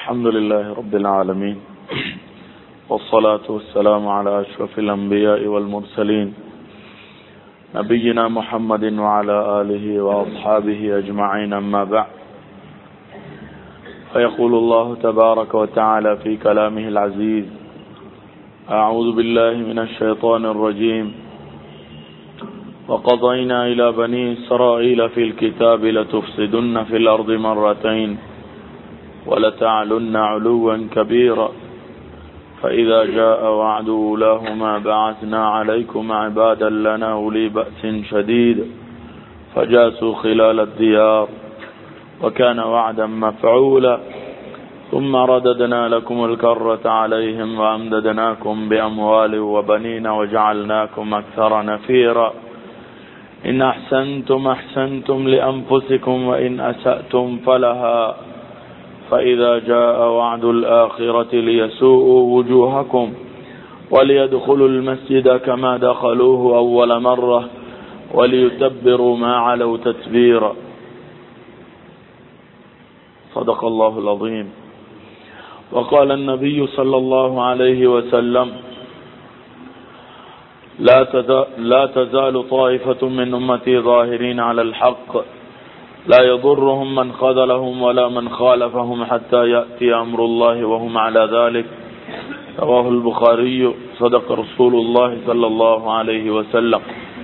الحمد لله رب العالمين والصلاة والسلام على أشرف الأنبياء والمرسلين نبينا محمد وعلى آله وأصحابه أجمعين أما بعد فيقول الله تبارك وتعالى في كلامه العزيز أعوذ بالله من الشيطان الرجيم وقضينا إلى بني إسرائيل في الكتاب لتفسدن في الأرض مرتين ولتعلن علوا كبيرا فإذا جاء وعد أولاهما بعثنا عليكم عبادا لنا أولي بأس شديد فجاسوا خلال الديار وكان وعدا مفعولا ثم رددنا لكم الكرة عليهم وأمددناكم بأموال وبنين وجعلناكم أكثر نفيرا إن أحسنتم أحسنتم لأنفسكم وإن أسأتم فلها فإذا جاء وعد الآخرة ليسوءوا وجوهكم وليدخلوا المسجد كما دخلوه أول مرة وليتبروا ما علوا تتبيرا صدق الله العظيم وقال النبي صلى الله عليه وسلم لا لا تزال طائفة من أمتي ظاهرين على الحق لا يضرهم من خذلهم ولا من خالفهم حتى يأتي أمر الله وهم على ذلك رواه البخاري صدق رسول الله صلى الله عليه وسلم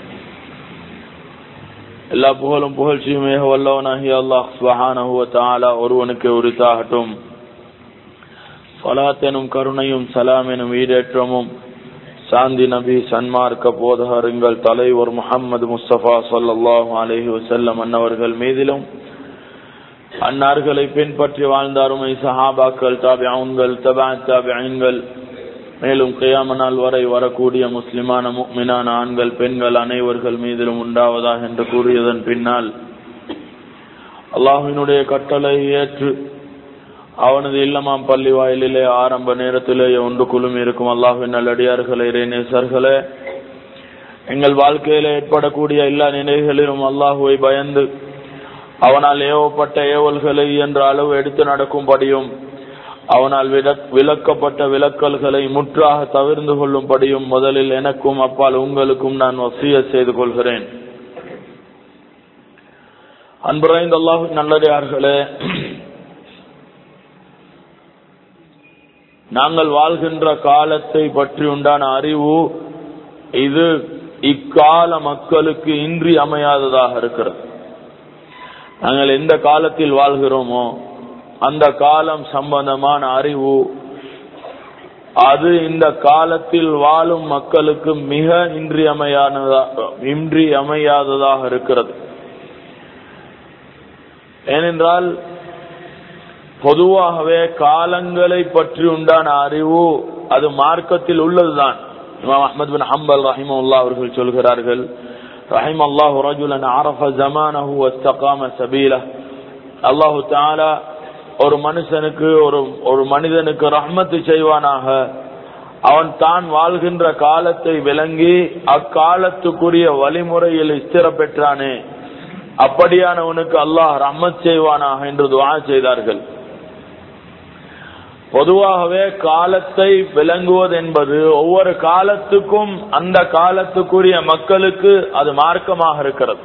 எல்லா புகழும் புகழ்ச்சியுமே வல்லவனாகி அல்லாஹ் சுபஹானஹு வ தஆலா ஒருவனுக்கு உரித்தாகட்டும் ஸலாத் எனும் கருணையும் சலாம் எனும் ஈடேற்றமும் சாந்தி நபி சன்மார்க்க போதகருங்கள் தலைவர் முகமது முஸ்தபா சொல்லாஹு அலஹி வசல்லம் அன்னவர்கள் மீதிலும் அன்னார்களை பின்பற்றி வாழ்ந்த அருமை சஹாபாக்கள் தாபியான்கள் தபா தாபியன்கள் மேலும் கியாம நாள் வரை வரக்கூடிய முஸ்லிமான முக்மினான ஆண்கள் பெண்கள் அனைவர்கள் மீதிலும் உண்டாவதாக என்று கூறியதன் பின்னால் அல்லாஹினுடைய கட்டளை ஏற்று அவனது இல்லமாம் பள்ளி வாயிலே ஆரம்ப நேரத்திலேயே ஒன்று குழுமி இருக்கும் அல்லாஹின் நல்லடியார்களே இறைநேசர்களே எங்கள் வாழ்க்கையில ஏற்படக்கூடிய எல்லா நிலைகளிலும் அல்லாஹுவை பயந்து அவனால் ஏவப்பட்ட ஏவல்களை என்ற அளவு எடுத்து நடக்கும்படியும் அவனால் விளக்கப்பட்ட விளக்கல்களை முற்றாக தவிர்ந்து கொள்ளும்படியும் முதலில் எனக்கும் அப்பால் உங்களுக்கும் நான் வசிய செய்து கொள்கிறேன் அன்புரைந்த அல்லாஹு நல்லடியார்களே நாங்கள் வாழ்கின்ற காலத்தை பற்றி உண்டான அறிவு இது இக்கால மக்களுக்கு இன்றி அமையாததாக இருக்கிறது நாங்கள் எந்த காலத்தில் வாழ்கிறோமோ அந்த காலம் சம்பந்தமான அறிவு அது இந்த காலத்தில் வாழும் மக்களுக்கு மிக இன்றியமையானதா இன்றி அமையாததாக இருக்கிறது ஏனென்றால் பொதுவாகவே காலங்களை பற்றி உண்டான அறிவு அது மார்க்கத்தில் உள்ளதுதான் இமாம் அஹமது பின் ஹம்பல் ரஹிமுல்லா அவர்கள் சொல்கிறார்கள் ரஹிம் அல்லாஹு ரஜுலன் அரஃப ஜமானஹு வஸ்தகாம சபீல அல்லாஹு தாலா ஒரு மனுஷனுக்கு ஒரு ஒரு மனிதனுக்கு ரஹ்மத்து செய்வானாக அவன் தான் வாழ்கின்ற காலத்தை விளங்கி அக்காலத்துக்குரிய வழிமுறையில் ஸ்திர பெற்றானே அப்படியானவனுக்கு அல்லாஹ் ரஹ்மத் செய்வானாக என்று துவா செய்தார்கள் பொதுவாகவே காலத்தை விளங்குவது என்பது ஒவ்வொரு காலத்துக்கும் அந்த காலத்துக்குரிய மக்களுக்கு அது மார்க்கமாக இருக்கிறது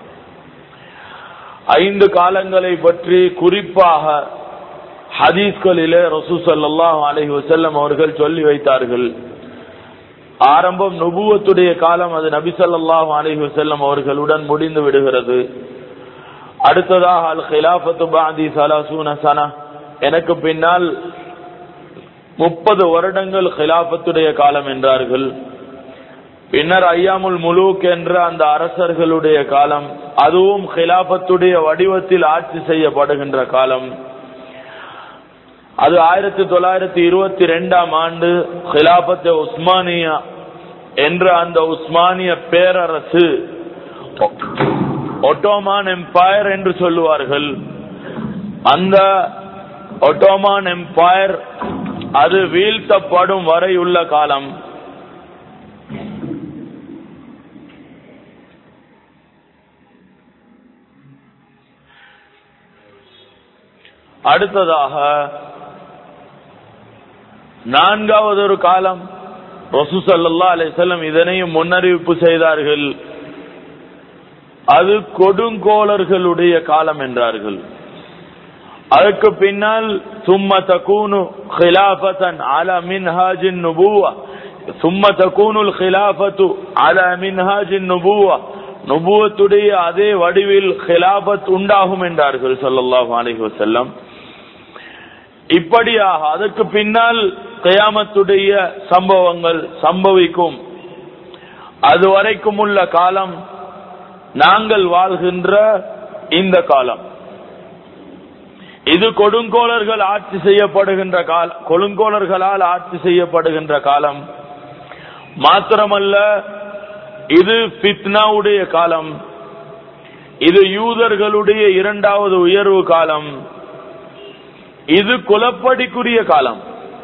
ஐந்து காலங்களை பற்றி குறிப்பாக ஹதீஸ்களிலே ரசூ சல்லாஹ் அலஹி வசல்லம் அவர்கள் சொல்லி வைத்தார்கள் ஆரம்பம் நுபுவத்துடைய காலம் அது நபி சொல்லாஹு அலஹி வசல்லம் அவர்களுடன் முடிந்து விடுகிறது அடுத்ததாக அல் ஹிலாபத்து பாதி சலாசூன சனா எனக்கு பின்னால் முப்பது வருடங்கள் ஹிலாபத்துடைய காலம் என்றார்கள் பின்னர் ஐயாமுல் முலூக் என்ற அந்த அரசர்களுடைய காலம் அதுவும் ஹிலாபத்துடைய வடிவத்தில் ஆட்சி செய்யப்படுகின்ற காலம் அது ஆயிரத்தி தொள்ளாயிரத்தி இருபத்தி ரெண்டாம் ஆண்டு ஹிலாபத் உஸ்மானியா என்ற அந்த உஸ்மானிய பேரரசு ஒட்டோமான் எம்பயர் என்று சொல்லுவார்கள் அந்த ஒட்டோமான் எம்பயர் அது வீழ்த்தப்படும் வரை உள்ள காலம் அடுத்ததாக நான்காவது ஒரு காலம் ரசூ சல்லா அலிசல்லம் இதனையும் முன்னறிவிப்பு செய்தார்கள் அது கொடுங்கோளர்களுடைய காலம் என்றார்கள் அதற்கு பின்னால் சும்ம தகூனு خلافة على منهاج النبوة ثم تكون الخلافة على منهاج النبوة நுபுவத்துடைய அதே வடிவில் ஹிலாபத் உண்டாகும் என்றார்கள் ஸல்லல்லாஹு அலைஹி வஸல்லம் இப்படியாக அதற்கு பின்னால் கயாமத்துடைய சம்பவங்கள் சம்பவிக்கும் அது வரைக்கும் உள்ள காலம் நாங்கள் வாழ்கின்ற இந்த காலம் இது கொடுங்கோளர்கள் ஆட்சி செய்யப்படுகின்ற காலம் கொடுங்கோளர்களால் ஆட்சி செய்யப்படுகின்ற காலம் மாத்திரமல்ல இது பித்னாவுடைய காலம் இது யூதர்களுடைய இரண்டாவது உயர்வு காலம் இது குலப்படிக்குரிய காலம்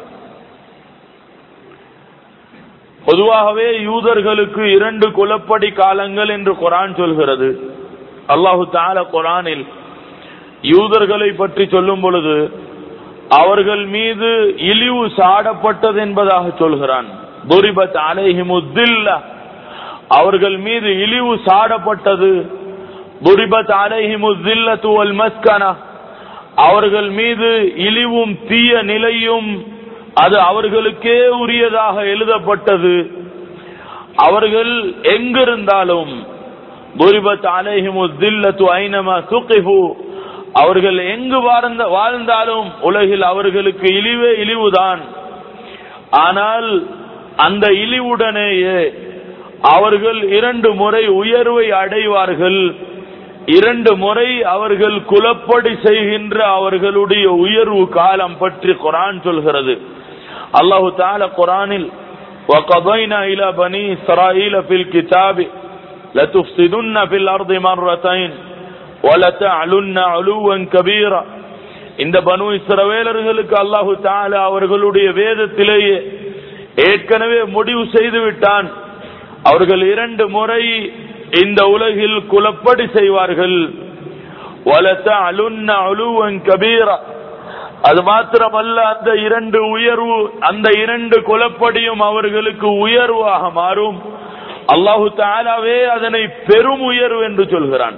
பொதுவாகவே யூதர்களுக்கு இரண்டு குலப்படி காலங்கள் என்று குரான் சொல்கிறது அல்லாஹு தால குரானில் யூதர்களை பற்றி சொல்லும் பொழுது அவர்கள் மீது இழிவு சாடப்பட்டது என்பதாக சொல்கிறான் துரிபத் அலைஹிமுத்தில்ல அவர்கள் மீது இழிவு சாடப்பட்டது துரிபத் அலைஹிமுத்தில்லத்து வல் மஸ்கனா அவர்கள் மீது இழிவும் தீய நிலையும் அது அவர்களுக்கே உரியதாக எழுதப்பட்டது அவர்கள் எங்கிருந்தாலும் துரிபத் அலைஹிமுத்தில்லத்து ஐனமா சுகிஃபு அவர்கள் எங்கு வாழ்ந்த வாழ்ந்தாலும் உலகில் அவர்களுக்கு இழிவே இழிவுதான் ஆனால் அந்த இழிவுடனேயே அவர்கள் இரண்டு முறை உயர்வை அடைவார்கள் இரண்டு முறை அவர்கள் குலப்படி செய்கின்ற அவர்களுடைய உயர்வு காலம் பற்றி குரான் சொல்கிறது அல்லாஹு தால குரானில் وقضينا إلى بني إسرائيل في الكتاب لتفسدن في الأرض مرتين وَلَتَعْلُنَّ عُلُوًّا كَبِيرًا இந்த பனு இஸ்ரவேலர்களுக்கு அல்லாஹு தாலா அவர்களுடைய வேதத்திலேயே ஏற்கனவே முடிவு செய்து விட்டான் அவர்கள் இரண்டு முறை இந்த உலகில் குலப்படி செய்வார்கள் وَلَتَعْلُنَّ عُلُوًّا كَبِيرًا அது மாத்திரமல்ல அந்த இரண்டு உயர்வு அந்த இரண்டு குலப்படியும் அவர்களுக்கு உயர்வாக மாறும் அல்லாஹு தாலாவே அதனை பெரும் உயர்வு என்று சொல்கிறான்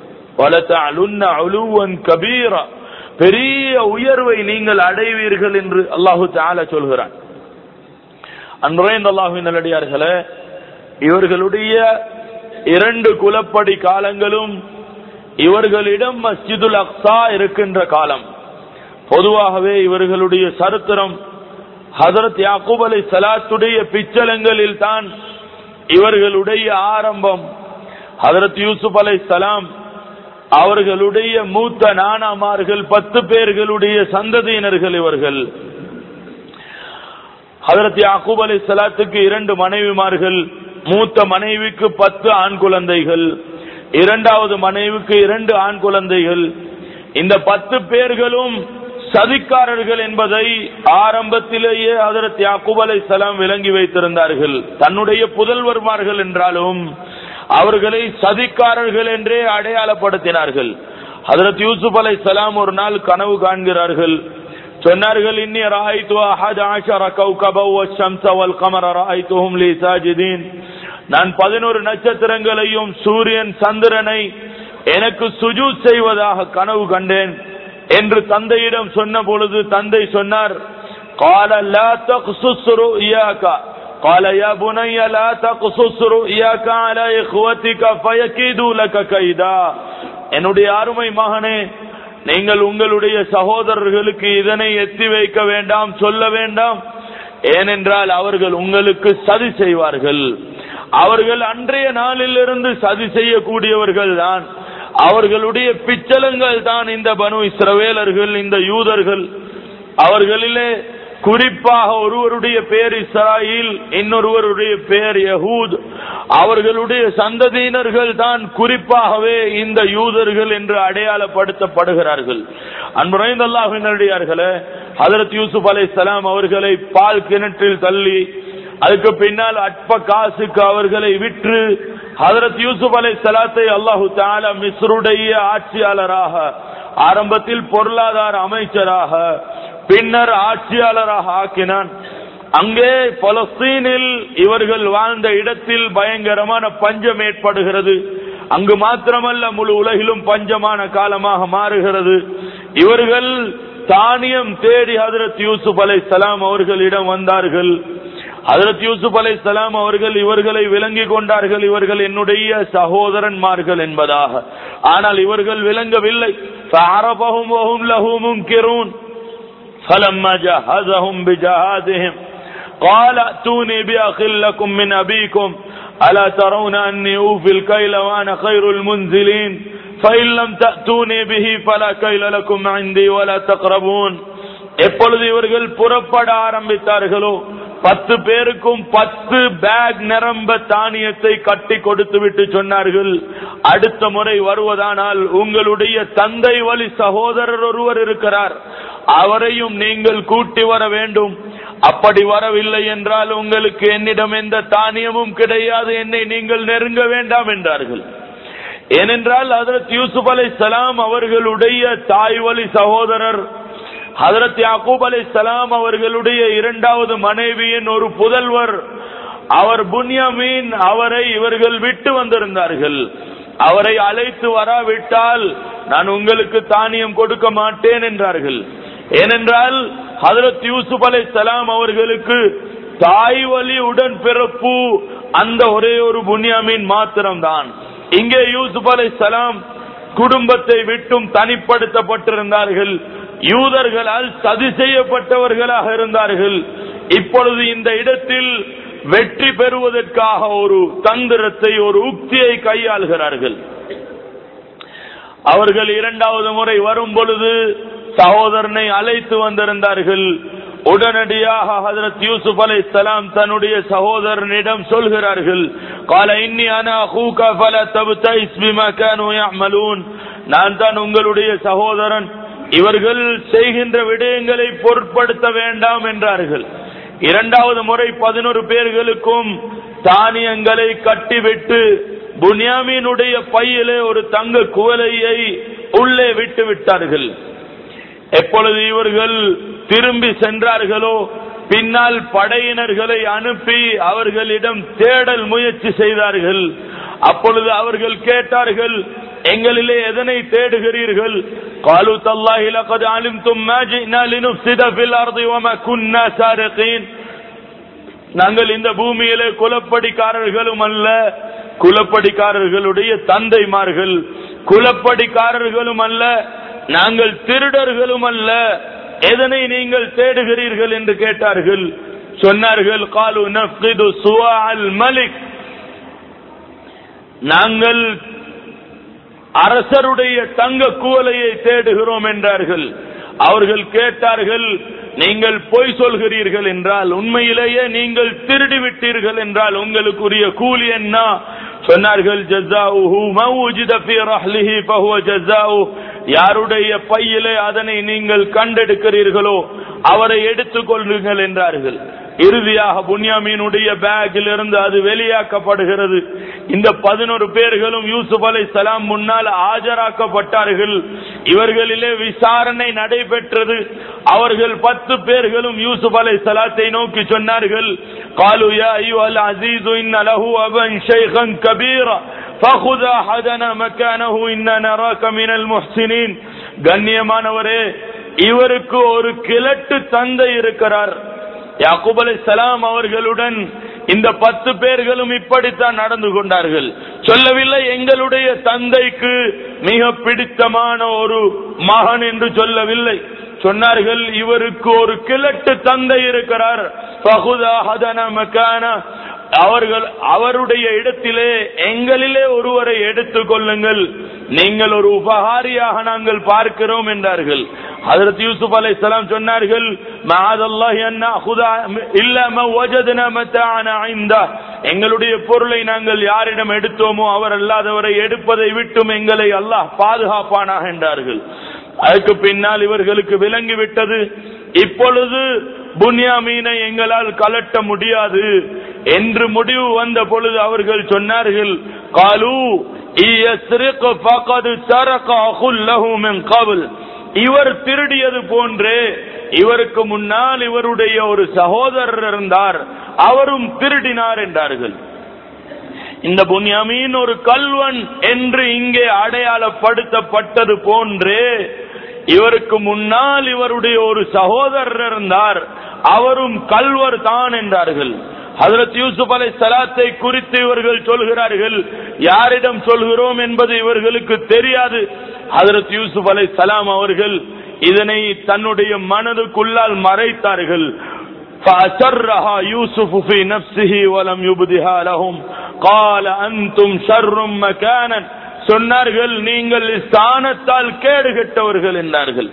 கபீரா பெரிய உயர்வை நீங்கள் அடைவீர்கள் என்று அல்லாஹு தால சொல்கிறான் அன்றைந்த அல்லாஹு நல்லடியார்களே இவர்களுடைய இரண்டு குலப்படி காலங்களும் இவர்களிடம் மஸ்ஜிதுல் அக்ஸா இருக்கின்ற காலம் பொதுவாகவே இவர்களுடைய சரித்திரம் ஹசரத் யாக்கூப் அலை சலாத்துடைய பிச்சலங்களில் தான் இவர்களுடைய ஆரம்பம் ஹதரத் யூசுப் அலை சலாம் அவர்களுடைய மூத்த நானாமார்கள் பத்து பேர்களுடைய சந்ததியினர்கள் இவர்கள் ஹதரத் யாக்கூப் அலி சலாத்துக்கு இரண்டு மனைவிமார்கள் மூத்த மனைவிக்கு பத்து ஆண் குழந்தைகள் இரண்டாவது மனைவிக்கு இரண்டு ஆண் குழந்தைகள் இந்த பத்து பேர்களும் சதிக்காரர்கள் என்பதை ஆரம்பத்திலேயே ஹதரத் யாக்கூப் அலை சலாம் விளங்கி வைத்திருந்தார்கள் தன்னுடைய புதல்வர்மார்கள் என்றாலும் அவர்களை சதிக்காரர்கள் என்றே அடையாளப்படுத்தினார்கள் ஹதரத் யூசுப் அலை சலாம் ஒரு நாள் கனவு காண்கிறார்கள் சொன்னார்கள் இன்னி ராய்த்து அஹத் ஆஷர கௌகப வஷம்ஸ வல் கமர ராய்த்துஹும் லீ சாஜிதீன் நான் பதினோரு நட்சத்திரங்களையும் சூரியன் சந்திரனை எனக்கு சுஜூத் செய்வதாக கனவு கண்டேன் என்று தந்தையிடம் சொன்ன பொழுது தந்தை சொன்னார் قال لا تقصص رؤياك قال يا بني لا تقصص رؤياك على اخوتك فيكيدوا لك كيدا என்னுடைய அருமை மகனே நீங்கள் உங்களுடைய சகோதரர்களுக்கு இதனை எத்தி வைக்க வேண்டாம் சொல்ல வேண்டாம் ஏனென்றால் அவர்கள் உங்களுக்கு சதி செய்வார்கள் அவர்கள் அன்றைய நாளிலிருந்து சதி செய்யக்கூடியவர்கள் தான் அவர்களுடைய பிச்சலங்கள் தான் இந்த பனு இஸ்ரவேலர்கள் இந்த யூதர்கள் அவர்களிலே குறிப்பாக ஒருவருடைய பேர் இஸ்ராயில் இன்னொருவருடைய பேர் யஹூத் அவர்களுடைய சந்ததியினர்கள் தான் குறிப்பாகவே இந்த யூதர்கள் என்று அடையாளப்படுத்தப்படுகிறார்கள் அன்புரைந்தல்லாஹினடியார்களே ஹதரத் யூசுப் அலை சலாம் அவர்களை பால் கிணற்றில் தள்ளி அதுக்கு பின்னால் அற்ப காசுக்கு அவர்களை விற்று ஹதரத் யூசுப் அலை சலாத்தை அல்லாஹு தாலா மிஸ்ருடைய ஆட்சியாளராக ஆரம்பத்தில் பொருளாதார அமைச்சராக பின்னர் ஆட்சியாளராக ஆக்கினான் அங்கே பலஸ்தீனில் இவர்கள் வாழ்ந்த இடத்தில் பயங்கரமான பஞ்சம் ஏற்படுகிறது அங்கு மாத்திரமல்ல முழு உலகிலும் பஞ்சமான காலமாக மாறுகிறது இவர்கள் தானியம் தேடி ஹதரத் யூசுப் அலை சலாம் அவர்களிடம் வந்தார்கள் ஹதரத் யூசுப் அலை சலாம் அவர்கள் இவர்களை விளங்கி கொண்டார்கள் இவர்கள் என்னுடைய சகோதரன்மார்கள் என்பதாக ஆனால் இவர்கள் விளங்கவில்லை فعرفهم وهم له منكرون فلما جهزهم بجهازهم قال ائتوني بأخ لكم من أبيكم ألا ترون أني أوفي الكيل وأنا خير المنزلين فإن لم تأتوني به فلا كيل لكم عندي ولا تقربون எப்பொழுது இவர்கள் புறப்பட ஆரம்பித்தார்களோ பத்து பேருக்கும் பத்து பேக் நிரம்ப தானியத்தை கட்டி கொடுத்து விட்டு சொன்னார்கள் அடுத்த முறை வருவதானால் உங்களுடைய தந்தை வழி சகோதரர் ஒருவர் இருக்கிறார் அவரையும் நீங்கள் கூட்டி வர வேண்டும் அப்படி வரவில்லை என்றால் உங்களுக்கு என்னிடம் எந்த தானியமும் கிடையாது என்னை நீங்கள் நெருங்க வேண்டாம் என்றார்கள் ஏனென்றால் ஹதரத் யூசுப் அலை சலாம் அவர்களுடைய தாய் வழி சகோதரர் ஹதரத் யாக்கூப் அலை சலாம் அவர்களுடைய இரண்டாவது மனைவியின் ஒரு புதல்வர் அவர் புன்யாமீன் அவரை இவர்கள் விட்டு வந்திருந்தார்கள் அவரை அழைத்து வராவிட்டால் நான் உங்களுக்கு தானியம் கொடுக்க மாட்டேன் என்றார்கள் ஏனென்றால் ஹதரத் யூசுப் அலை சலாம் அவர்களுக்கு தாய் வழி உடன் பிறப்பு அந்த ஒரே ஒரு புன்யாமீன் மாத்திரம்தான் இங்கே யூசுப் அலை சலாம் குடும்பத்தை விட்டும் தனிப்படுத்தப்பட்டிருந்தார்கள் யூதர்களால் சதி செய்யப்பட்டவர்களாக இருந்தார்கள் இப்பொழுது இந்த இடத்தில் வெற்றி பெறுவதற்காக ஒரு தந்திரத்தை ஒரு உக்தியை கையாளுகிறார்கள் அவர்கள் இரண்டாவது முறை வரும் பொழுது சகோதரனை அழைத்து வந்திருந்தார்கள் உடனடியாக ஹதரத் யூசுப் அலை சலாம் தன்னுடைய சகோதரனிடம் சொல்கிறார்கள் கால இன்னி அனா ஹூகா ஃபல தபுதைஸ் பிமா கானு யஅமலூன் நான் தான் உங்களுடைய சகோதரன் இவர்கள் செய்கின்ற விடயங்களை பொருட்படுத்த வேண்டாம் என்றார்கள் இரண்டாவது முறை பதினொரு பேர்களுக்கும் தானியங்களை கட்டிவிட்டு புன்யாமீனுடைய பையிலே ஒரு தங்க குவலையை உள்ளே விட்டு விட்டார்கள் எப்பொழுது இவர்கள் திரும்பி சென்றார்களோ பின்னால் படையினர்களை அனுப்பி அவர்களிடம் தேடல் முயற்சி செய்தார்கள் அப்பொழுது அவர்கள் கேட்டார்கள் எங்களிலே எதனை தேடுகிறீர்கள் قالوا تالله لقد علمتم ما جئنا لنفسد في الارض وما كنا سارقين நாங்கள் இந்த பூமியிலே குலப்படிக்காரர்களும் அல்ல குலப்படிக்காரர்களுடைய தந்தைமார்கள் குலப்படிக்காரர்களும் அல்ல நாங்கள் திருடர்களும் அல்ல எதனை நீங்கள் தேடுகிறீர்கள் என்று கேட்டார்கள் சொன்னார்கள் காலு நஃப்கிது சுவால் மலிக் நாங்கள் அரசருடைய தங்க குவலையை தேடுகிறோம் என்றார்கள் அவர்கள் கேட்டார்கள் நீங்கள் பொய் சொல்கிறீர்கள் என்றால் உண்மையிலேயே நீங்கள் திருடி விட்டீர்கள் என்றால் உங்களுக்குரிய கூலி என்ன சொன்னார்கள் ஜஸாஉஹு மவுஜித ஃபீ ரஹ்லிஹி ஃபஹுவ ஜஸாஉ யாருடைய பையிலே அதனை நீங்கள் கண்டெடுக்கிறீர்களோ அவரை எடுத்துக் கொள்ளுங்கள் என்றார்கள் இறுதியாக புன்யாமீனுடைய பேக்கில் இருந்து அது வெளியாக்கப்படுகிறது இந்த பதினோரு பேர்களும் யூசுப் அலை சலாம் முன்னால் ஆஜராக்கப்பட்டார்கள் இவர்களிலே விசாரணை நடைபெற்றது அவர்கள் பத்து பேர்களும் யூசுப் அலை சலாத்தை நோக்கி சொன்னார்கள் قالوا يا أيها العزيز إن له أبا شيخا كبيرا فخذ أحدنا مكانه إنا نراك من المحسنين கண்ணியமானவரே இவருக்கு ஒரு கிழட்டு தந்தை இருக்கிறார் யாக்கூப் அலை சலாம் அவர்களுடன் இந்த பத்து பேர்களும் இப்படித்தான் நடந்து கொண்டார்கள் சொல்லவில்லை எங்களுடைய தந்தைக்கு மிக பிடித்தமான ஒரு மகன் என்று சொல்லவில்லை சொன்னார்கள் இவருக்கு ஒரு கிழட்டு தந்தை இருக்கிறார் அவர்கள் அவருடைய இடத்திலே எங்களிலே ஒருவரை எடுத்துக் கொள்ளுங்கள் நீங்கள் ஒரு உபகாரியாக நாங்கள் பார்க்கிறோம் என்றார்கள் ஹதரத் யூசுப் அலை சலாம் சொன்னார்கள் எங்களுடைய பொருளை நாங்கள் யாரிடம் எடுத்தோமோ அவர் அல்லாதவரை எடுப்பதை விட்டும் எங்களை அல்லாஹ் பாதுகாப்பானாக என்றார்கள் அதுக்கு பின்னால் இவர்களுக்கு விளங்கிவிட்டது இப்பொழுது புன்யாமீனை எங்களால் கலட்ட முடியாது என்று முடிவு வந்த பொழுது அவர்கள் சொன்னார்கள் காலு இவர் திருடியது போன்றே இவருக்கு முன்னால் இவருடைய ஒரு சகோதரர் இருந்தார் அவரும் திருடினார் என்றார்கள் இந்த புன்யாமீன் ஒரு கல்வன் என்று இங்கே அடையாளப்படுத்தப்பட்டது போன்று இவருக்கு முன்னால் இவருடைய ஒரு சகோதரர் இருந்தார் அவரும் கல்வர் தான் என்றார்கள் ஹதரத் யூசுப் அலை சலாத்தை குறித்து இவர்கள் சொல்கிறார்கள் யாரிடம் சொல்கிறோம் என்பது இவர்களுக்கு தெரியாது ஹதரத் யூசுப் அலை சலாம் அவர்கள் இதனை தன்னுடைய மனதுக்குள்ளால் மறைத்தார்கள் فأسرها يوسف في نفسه ولم يبدها لهم قال أنتم شر مكانا சொன்னார்கள் நீங்கள் ஸ்தானத்தால் கேடு கெட்டவர்கள் என்றார்கள்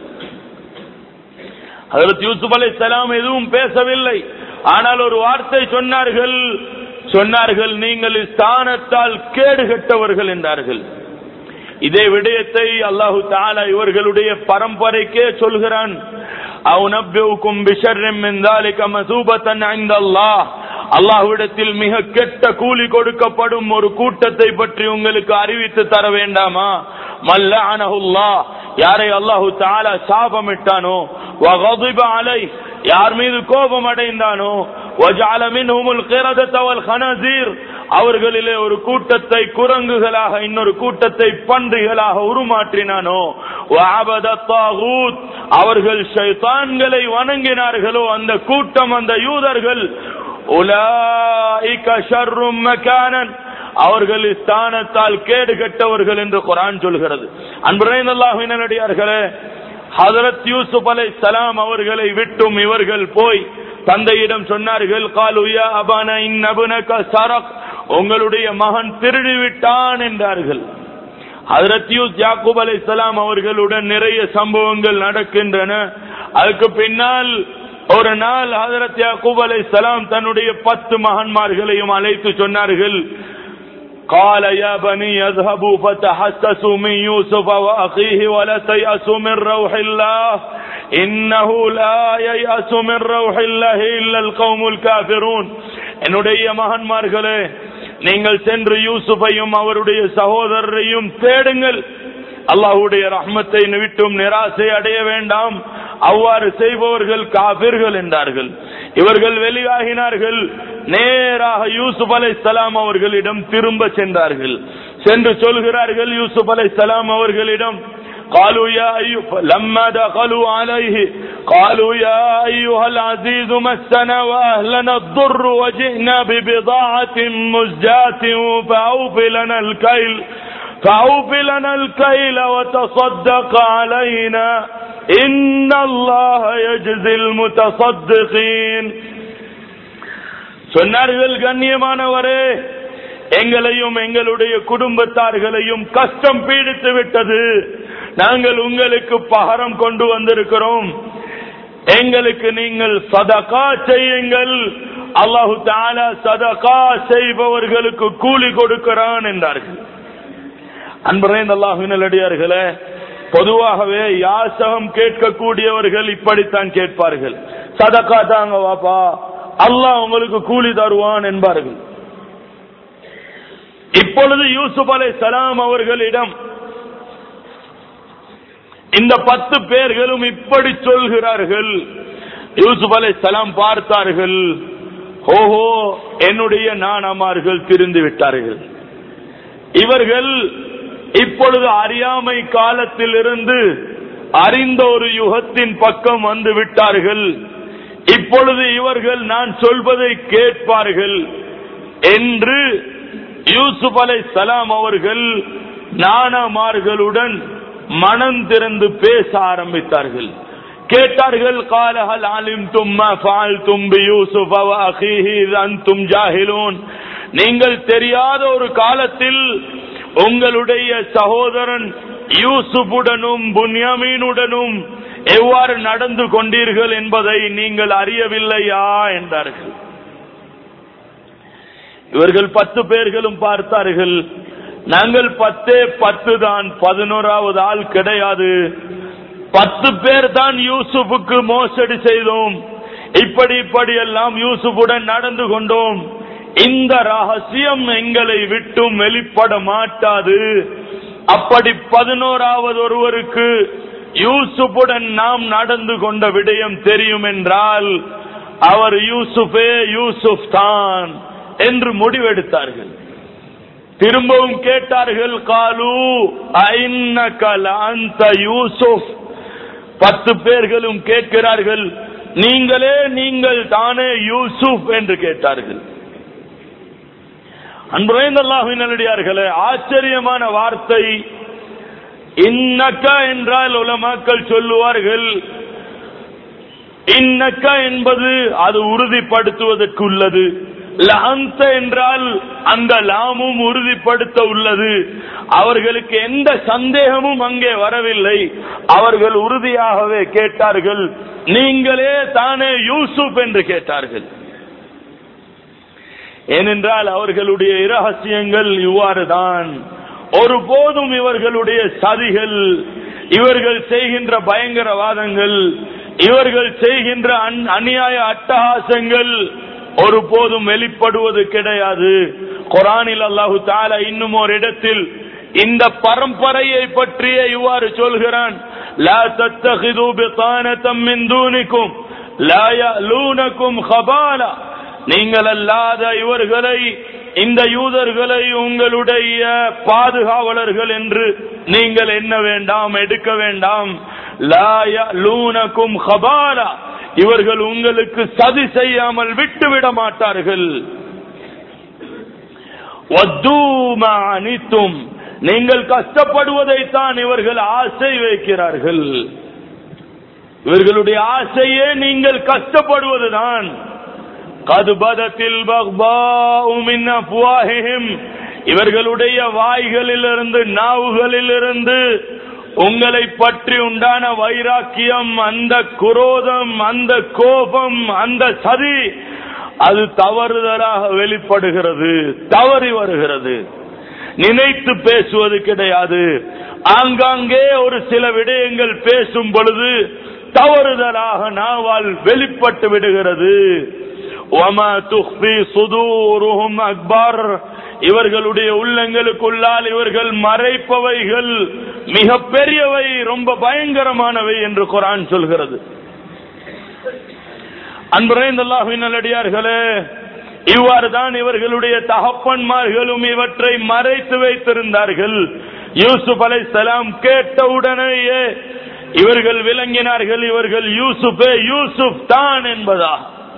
அதற்கு யூசுப் அலை சலாம் எதுவும் பேசவில்லை ஆனால் ஒரு வார்த்தை சொன்னார்கள் சொன்னார்கள் நீங்கள் ஸ்தானத்தால் கேடு கெட்டவர்கள் என்றார்கள் இதே விடயத்தை அல்லாஹு தாலா இவர்களுடைய பரம்பரைக்கே சொல்கிறான் أَوْنَبِّئُكُمْ بِشَرٍّ مِّن ذَلِكَ مَثُوبَةً عِندَ اللَّهِ அல்லாஹ்விடத்தில் மிக கெட்ட கூலி கொடுக்கப்படும் ஒரு கூட்டத்தை பற்றி உங்களுக்கு அறிவித்து தர வேண்டாமா மல்லஅனஹுல்லா யாரை அல்லாஹு தஆலா சாபமிட்டானோ வகதிப அலை யார் மீது கோபம் அடைந்தானோ وجعل منهم القردة والخنازير அவர்களிலே ஒரு கூட்டத்தை குரங்குகளாக இன்னொரு கூட்டத்தை பன்றிகளாக உருமாற்றினானோ وعبد الطاغوت அவர்கள் ஷைத்தான்களை வணங்கினார்களோ அந்த கூட்டம் அந்த யூதர்கள் உலாயிக ஷர்ரும் மகானன் அவர்கள் ஸ்தானத்தால் கேடு கெட்டவர்கள் என்று குரான் சொல்கிறது அன்புரைந்தல்லாஹினடியார்களே ஹதரத் யூசுப் அலை சலாம் அவர்களை விட்டும் இவர்கள் போய் தந்தையிடம் சொன்னார்கள் காலுயா அபான இன்னபுனக சரக் உங்களுடைய மகன் திருடி விட்டான் என்றார்கள் ஹதரத் யூஸ் யாக்கூப் அலை சலாம் அவர்களுடன் நிறைய சம்பவங்கள் நடக்கின்றன அதுக்கு பின்னால் ஒரு நாள் ஹதரத் யாக்கூப் அலை சலாம் தன்னுடைய பத்து மகன்மார்களையும் அழைத்து சொன்னார்கள் قال يا بني اذهبوا فتحسسوا من يوسف واخيه ولا تيأسوا من روح الله انه لا ييأس من روح الله الا القوم الكافرون என்னுடைய மகன்மார்களே நீங்கள் சென்று யூசுஃபையும் அவருடைய சகோதரரையும் தேடுங்கள் அல்லாஹ்வுடைய ரஹ்மத்தை விட்டும் நிராசை அடைய வேண்டாம் அவ்வாறு செய்பவர்கள் காபிர்கள் என்றார்கள் இவர்கள் வெளியாகினார்கள் நேராக யூசுப் அலை சலாம் அவர்களிடம் திரும்ப சென்றார்கள் சென்று சொல்கிறார்கள் யூசுப் அலை சலாம் அவர்களிடம் قالوا يا أيها لما دخلوا عليه قالوا يا أيها العزيز مسنا وأهلنا الضر وجئنا ببضاعة مزجاة فأوف لنا الكيل فأوف لنا الكيل وتصدق علينا إن الله يجزي المتصدقين சொன்னார்கள் கண்ணியமானவரே எங்களையும் எங்களுடைய குடும்பத்தார்களையும் கஷ்டம் பீடித்து விட்டது நாங்கள் உங்களுக்கு பகரம் கொண்டு வந்திருக்கிறோம் எங்களுக்கு நீங்கள் சதகா செய்யுங்கள் அல்லாஹு தாலா சதகா செய்பவர்களுக்கு கூலி கொடுக்கிறான் என்றார்கள் அன்பரேன் அல்லாஹு நல்லடியார்களே பொதுவாகவே யாசகம் கேட்கக்கூடியவர்கள் இப்படித்தான் கேட்பார்கள் சதக்கா தாங்க வாப்பா அல்லாஹ் உங்களுக்கு கூலி தருவான் என்பார்கள் இப்பொழுது யூசுப் அலை சலாம் அவர்களிடம் இந்த பத்து பேர்களும் இப்படி சொல்கிறார்கள் யூசுப் அலை சலாம் பார்த்தார்கள் ஓஹோ என்னுடைய நாணமார்கள் திருந்து விட்டார்கள் இவர்கள் இப்பொழுது அறியாமை காலத்திலிருந்து அறிந்த ஒரு யுகத்தின் பக்கம் வந்து விட்டார்கள் இப்பொழுது இவர்கள் நான் சொல்வதை கேட்பார்கள் என்று யூசுப் அலை சலாம் அவர்கள் நாணமார்களுடன் மனம் திறந்து பேச ஆரம்பித்தார்கள் கேட்டார்கள் காலஹல் ஆலிம் தும்மா ஃபால் தும்பி யூசுப் அஹீஹி அன்தும் ஜாஹிலூன் நீங்கள் தெரியாத ஒரு காலத்தில் உங்களுடைய சகோதரன் யூசுப்புடனும் புன்யாமீனுடனும் எவ்வாறு நடந்து கொண்டீர்கள் என்பதை நீங்கள் அறியவில்லையா என்றார்கள் இவர்கள் பத்து பேர்களும் பார்த்தார்கள் நாங்கள் பத்தே பத்து தான் பதினோராவது ஆள் கிடையாது பத்து பேர் தான் யூசுஃபுக்கு மோசடி செய்தோம் இப்படி இப்படி எல்லாம் யூசுஃபுடன் நடந்து கொண்டோம் இந்த ரகசியம் எங்களை விட்டும் வெளிப்பட மாட்டாது அப்படி பதினோராவது ஒருவருக்கு யூசுப்புடன் நாம் நடந்து கொண்ட விடயம் தெரியும் என்றால் அவர் யூசுஃபே யூசுப் தான் என்று முடிவெடுத்தார்கள் திரும்பவும் கேட்டார்கள் காலு ஐன்னகல் அந்த யூசுப் பத்து பேர்களும் கேட்கிறார்கள் நீங்களே நீங்கள் தானே யூசுப் என்று கேட்டார்கள் அன்புரைந்தல்லாஹின் நல்லடியார்களே ஆச்சரியமான வார்த்தை இன்னக்க என்றால் உலமாக்கள் சொல்லுவார்கள் இன்னக்க என்பது அது உறுதிப்படுத்துவதற்கு உள்ளது லஹந்த என்றால் அந்த லாமும் உறுதிப்படுத்த உள்ளது அவர்களுக்கு எந்த சந்தேகமும் அங்கே வரவில்லை அவர்கள் உறுதியாகவே கேட்டார்கள் நீங்களே தானே யூசுப் என்று கேட்டார்கள் ஏனென்றால் அவர்களுடைய இரகசியங்கள் இவ்வாறு தான் ஒருபோதும் இவர்களுடைய சதிகள் இவர்கள் செய்கின்ற பயங்கரவாதங்கள் இவர்கள் செய்கின்ற அந்- அநியாய அட்டகாசங்கள் ஒருபோதும் வெளிப்படுவது கிடையாது குரானில் அல்லாஹு தாலா இன்னும் ஒரு இடத்தில் இந்த பரம்பரையை பற்றியே இவ்வாறு சொல்கிறான் லா தத்தகிது பிதானத்தம் மின் தூனிக்கும் லா யலூனக்கும் ஹபாலா நீங்கள் அல்லாத இவர்களை இந்த யூதர்களை உங்களுடைய பாதுகாவலர்கள் என்று நீங்கள் என்ன வேண்டாம் எடுக்க வேண்டாம் லா யலூனக்கும் ஹபாலா இவர்கள் உங்களுக்கு சதி செய்யாமல் விட்டுவிட மாட்டார்கள் வத்தூ மா அனித்தும் நீங்கள் கஷ்டப்படுவதைத்தான் இவர்கள் ஆசை வைக்கிறார்கள் இவர்களுடைய ஆசையே நீங்கள் கஷ்டப்படுவதுதான் கதுபதத்தில் இவர்களுடைய வாய்களிலிருந்து நாவுகளிலிருந்து உங்களை பற்றி உண்டான வைராக்கியம் அந்த குரோதம் அந்த கோபம் அந்த சதி அது தவறுதலாக வெளிப்படுகிறது தவறி வருகிறது நினைத்து பேசுவது கிடையாது ஆங்காங்கே ஒரு சில விடயங்கள் பேசும் பொழுது தவறுதலாக நாவால் வெளிப்பட்டு விடுகிறது وَمَا تُخْفِي صُدُورُهُمْ أَكْبَرُ இவர்களுடைய உள்ளங்களுக்குள்ளால் இவர்கள் மறைப்பவைகள் மிக பெரியவை ரொம்ப பயங்கரமானவை என்று குரான் சொல்கிறது அன்புரைந்தல்லாஹின் நல்லடியார்களே இவ்வாறு தான் இவர்களுடைய தகப்பன்மார்களும் இவற்றை மறைத்து வைத்திருந்தார்கள் யூசுப் அலை சலாம் கேட்டவுடனேயே இவர்கள் விளங்கினார்கள் இவர்கள் யூசுஃபே யூசுப் தான் என்பதா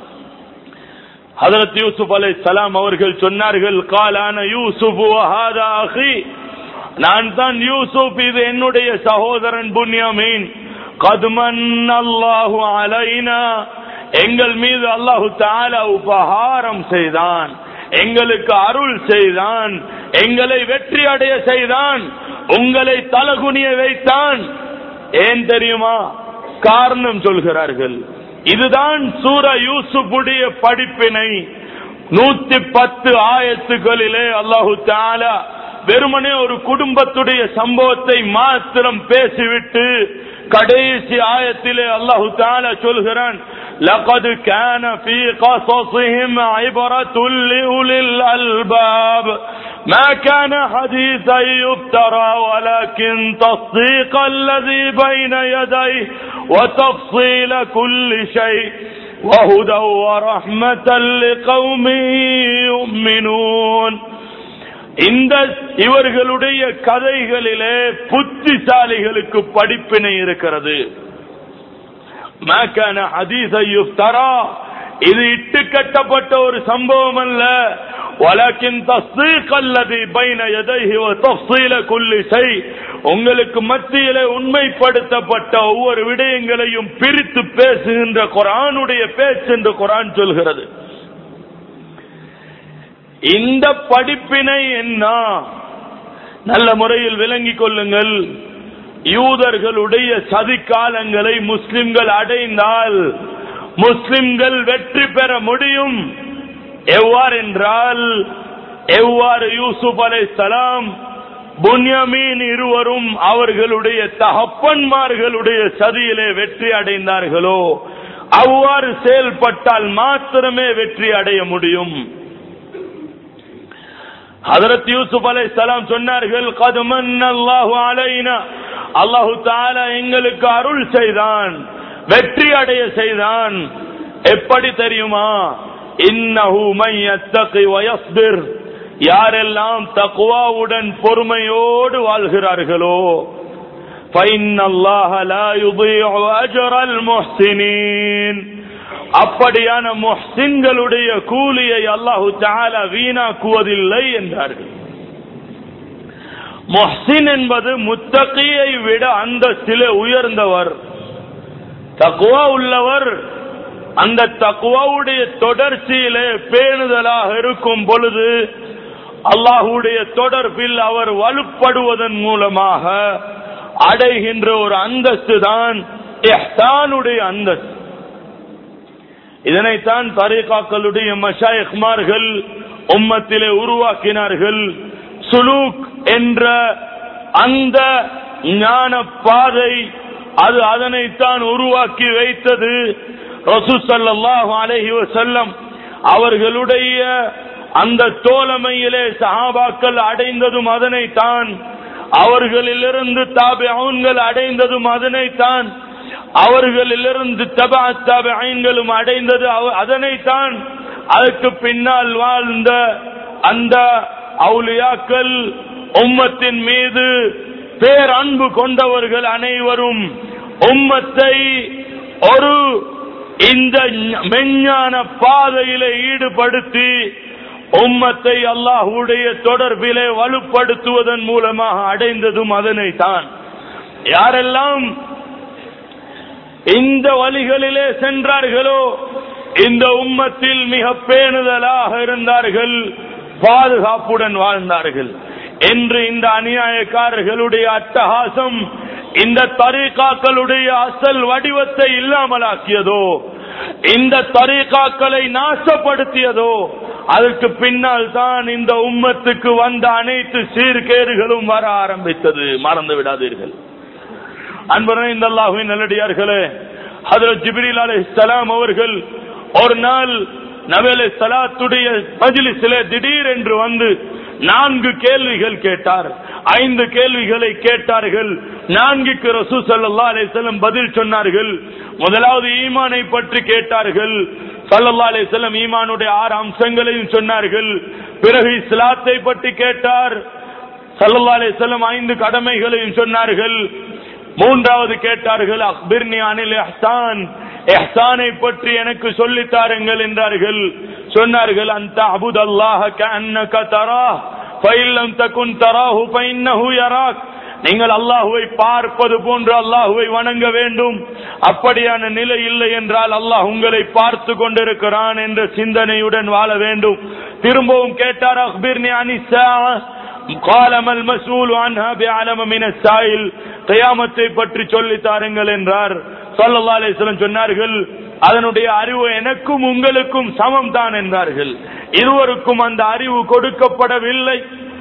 ஹதரத் யூசுப் அலை சலாம் அவர்கள் சொன்னார்கள் காலான யூசுப் வஹாதா அஹி நான் தான் யூசுப் இது என்னுடைய சகோதரன் புன்யாமீன் கதுமன் அல்லாஹு அலைனா எங்கள் மீது அல்லாஹு தாலா உபகாரம் செய்தான் எங்களுக்கு அருள் செய்தான் எங்களை வெற்றி அடைய செய்தான் உங்களை தலகுனிய வைத்தான் ஏன் தெரியுமா காரணம் சொல்கிறார்கள் இதுதான் சூர யூசுஃபுடைய படிப்பினை நூத்தி பத்து ஆயத்துகளிலே அல்லாஹு தாலா வெறுமனே ஒரு குடும்பத்துடைய சம்பவத்தை மாத்திரம் பேசிவிட்டு கடைசி ஆயத்திலே அல்லாஹு தாலா சொல்கிறான் لقد كان في قصصهم عبرة لأولي الألباب ما كان حديثا يفترى ولكن تصديق الذي بين يديه وتفصيل كل شيء وهدى ورحمة لقوم يؤمنون இந்த இவர்களுடைய கதைகளிலே புத்திசாலிகளுக்கு படிப்பினை இருக்கிறது மாக்கான ஹதீஸை யுஃப்தரா இது இட்டு கட்டப்பட்ட ஒரு சம்பவம் அல்ல வலக்கின் தஸ்தீக் அல்லது பைன எதைஹி வ தஃசீல குல்லி ஷை உங்களுக்கு மத்தியிலே உண்மைப்படுத்தப்பட்ட ஒவ்வொரு விடயங்களையும் பிரித்து பேசுகின்ற குரானுடைய பேச்சு என்று குரான் சொல்கிறது இந்த படிப்பினை என்ன நல்ல முறையில் விளங்கிக் கொள்ளுங்கள் யூதர்களுடைய சதி காலங்களை முஸ்லிம்கள் அடைந்தால் முஸ்லிம்கள் வெற்றி பெற முடியும் எவ்வாறு என்றால் எவ்வாறு யூசுப் அலை சலாம் புன்யமீன் இருவரும் அவர்களுடைய தகப்பன்மார்களுடைய சதியிலே வெற்றி அடைந்தார்களோ அவ்வாறு செயல்பட்டால் மாத்திரமே வெற்றி அடைய முடியும் ஹதரத் யூசுப் அலை சலாம் சொன்னார்கள் கதுமன் அல்லாஹு அலைனா அல்லாஹு தாலா எங்களுக்கு அருள் செய்தான் வெற்றி அடைய செய்தான் எப்படி தெரியுமா இன்னஹு மை யத்தகி வயஸ்பிர் யாரெல்லாம் தக்வாவுடன் பொறுமையோடு வாழ்கிறார்களோ فإن الله لا يضيع أجر المحسنين அப்படியான முஹ்சின்களுடைய கூலியை அல்லாஹு தஆலா வீணாக்குவதில்லை என்றார்கள் முஹ்சின் என்பது முத்தகியை விட அந்தஸ்திலே உயர்ந்தவர் தக்குவா உள்ளவர் அந்த தக்குவாவுடைய தொடர்ச்சியிலே பேணுதலாக இருக்கும் பொழுது அல்லாஹுடைய தொடர்பில் அவர் வலுப்படுவதன் மூலமாக அடைகின்ற ஒரு அந்தஸ்து தான் இஹ்சானுடைய அந்தஸ்து இதனைத்தான் தரீகாக்களுடைய மஷாயக்மார்கள் உம்மத்திலே உருவாக்கினார்கள் சுலூக் என்ற அந்த ஞான பாதை அது அதனைத்தான் உருவாக்கி வைத்தது ரசூசல்லாஹு அலைஹி வஸல்லம் அவர்களுடைய அந்த தோழமையிலே சஹாபாக்கள் அடைந்ததும் அதனைத்தான் அவர்களிலிருந்து தாபிஊன்கள் அடைந்ததும் அதனைத்தான் அவர்களிலிருந்து தபா தாபிஐன்களும் அடைந்தது அவ- அதனைத்தான் அதற்கு பின்னால் வாழ்ந்த அந்த அவுலியாக்கள் உம்மத்தின் மீது பேரன்பு கொண்டவர்கள் அனைவரும் உம்மத்தை ஒரு இந்த ஞ- மெஞ்ஞான பாதையிலே ஈடுபடுத்தி உம்மத்தை அல்லாஹுடைய தொடர்பிலே வலுப்படுத்துவதன் மூலமாக அடைந்ததும் அதனைத்தான் யாரெல்லாம் இந்த வழிகளிலே சென்றார்களோ இந்த உம்மத்தில் மிக பேணுதலாக இருந்தார்கள் பாதுகாப்புடன் வாழ்ந்தார்கள் என்று இந்த அநியாயக்காரர்களுடைய அட்டகாசம் இந்த தரீகாக்களுடைய அசல் வடிவத்தை இல்லாமலாக்கியதோ இந்த தரீகாக்களை நாசப்படுத்தியதோ அதற்கு பின்னால் தான் இந்த உம்மத்துக்கு வந்த அனைத்து சீர்கேடுகளும் வர ஆரம்பித்தது மறந்து விடாதீர்கள் அன்பரே இந்த அல்லாஹுவின் நல்லடியார்களே ஹதரத் ஜிப்ரீல் அலைஹிஸ்ஸலாம் அவர்கள் ஒரு நாள் நபேலே சலாத்துடைய மஜ்லிஸிலே திடீர் என்று வந்து நான்கு கேள்விகள் கேட்டார் ஐந்து கேள்விகளை கேட்டார்கள் நான்குக்கு ரசூ ஸல்லல்லாஹு அலைஹி வஸல்லம் பதில் சொன்னார்கள் முதலாவது ஈமானை பற்றி கேட்டார்கள் ஸல்லல்லாஹு அலைஹி வஸல்லம் ஈமானுடைய ஆறு அம்சங்களையும் சொன்னார்கள் பிறகு இஸ்லாத்தை பற்றி கேட்டார் ஸல்லல்லாஹு அலைஹி வஸல்லம் ஐந்து கடமைகளையும் சொன்னார்கள் மூன்றாவது கேட்டார்கள் அக்பிர்னி அனில் இஹ்சான் இஹ்சானை பற்றி எனக்கு சொல்லித் தாருங்கள் என்றார்கள் சொன்னார்கள் அந்த அபுத் அல்லாஹ கஅன்னக தராஹ் ஃபைல்லம் தகுன் தராஹு ஃபைன்னஹு யராக் நீங்கள் அல்லாஹுவை பார்ப்பது போன்று அல்லாஹுவை வணங்க வேண்டும் அப்படியான நிலை இல்லை என்றால் அல்லாஹ் உங்களை பார்த்து கொண்டிருக்கிறான் என்ற சிந்தனையுடன் வாழ வேண்டும் திரும்பவும் கேட்டார் அக்பிர்னி அனிசா قال ما المسؤول عنها بعلم من السائل கியாமத்தை பற்றி சொல்லி தாருங்கள் என்றார் ஸல்லல்லாஹு அலைஹி வஸல்லம் சொன்னார்கள் அதனுடைய அறிவு எனக்கும் உங்களுக்கும் சமம் தான் என்றார்கள் இருவருக்கும் அந்த அறிவு கொடுக்கப்படவில்லை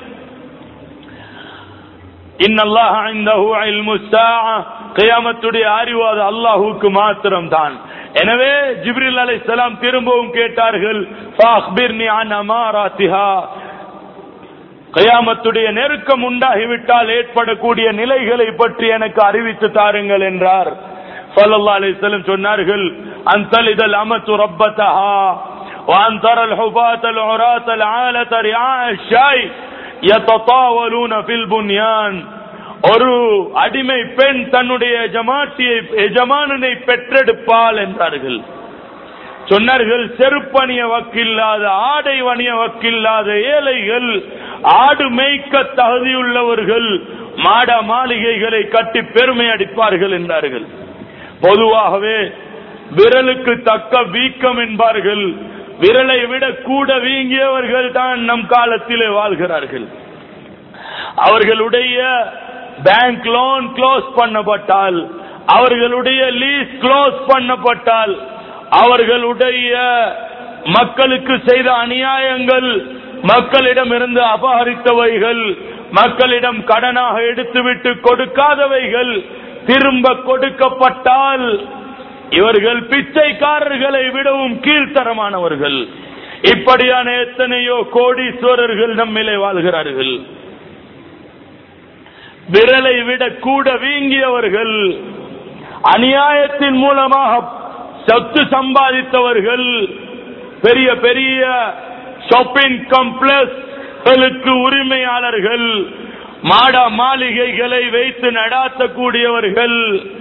இன்னல்லாஹ இந்தஹு இல்மு ஸாஅ கியாமத்துடைய அறிவு அது அல்லாஹ்வுக்கு மாத்திரம் தான் எனவே ஜிப்ரீல் அலைஹிஸ்ஸலாம் திரும்பவும் கேட்டார்கள் ஃபஅக்பிர்னி அன் அமாராத்திஹா கயாமத்துடைய நெருக்கம் உண்டாகிவிட்டால் ஏற்படக்கூடிய நிலைகளை பற்றி எனக்கு அறிவித்து தாருங்கள் என்றார் ஸல்லல்லாஹு அலைஹி வஸல்லம் சொன்னார்கள் அன்தலிதல் அமத்து ரப்பதஹா وأن ترى الحفاة العراة العالة رعاء الشاي يتطاولون في البنيان ஒரு அடிமை பெண் தன்னுடைய எஜமாட்டியை எஜமானனை பெற்றெடுப்பாள் என்றார்கள் சொன்னார்கள் செருப்பணிய வக்கில்லாத ஆடை வணிய வக்கில்லாத ஏழைகள் ஆடு மேய்க்க தகுதியுள்ளவர்கள் மாட மாளிகைகளை கட்டி பெருமை அடிப்பார்கள் என்றார்கள் பொதுவாகவே விரலுக்கு தக்க வீக்கம் என்பார்கள் விரலை விட கூட வீங்கியவர்கள் தான் நம் காலத்திலே வாழ்கிறார்கள் அவர்களுடைய பேங்க் லோன் க்ளோஸ் பண்ணப்பட்டால் அவர்களுடைய லீஸ் க்ளோஸ் பண்ணப்பட்டால் அவர்களுடைய மக்களுக்கு செய்த அநியாயங்கள் மக்களிடம் இருந்து அபகரித்தவைகள் மக்களிடம் கடனாக எடுத்துவிட்டு கொடுக்காதவைகள் திரும்ப கொடுக்கப்பட்டால் இவர்கள் பிச்சைக்காரர்களை விடவும் கீழ்த்தரமானவர்கள் இப்படியான எத்தனையோ கோடீஸ்வரர்கள் நம்மிலே வாழ்கிறார்கள் விரலை விட கூட வீங்கியவர்கள் அநியாயத்தின் மூலமாக சொத்து சம்பாதித்தவர்கள் பெரிய பெரிய ஷாப்பிங் காம்ப்ளெக்ஸ்களுக்கு உரிமையாளர்கள் மாட மாளிகைகளை வைத்து நடாத்தக்கூடியவர்கள்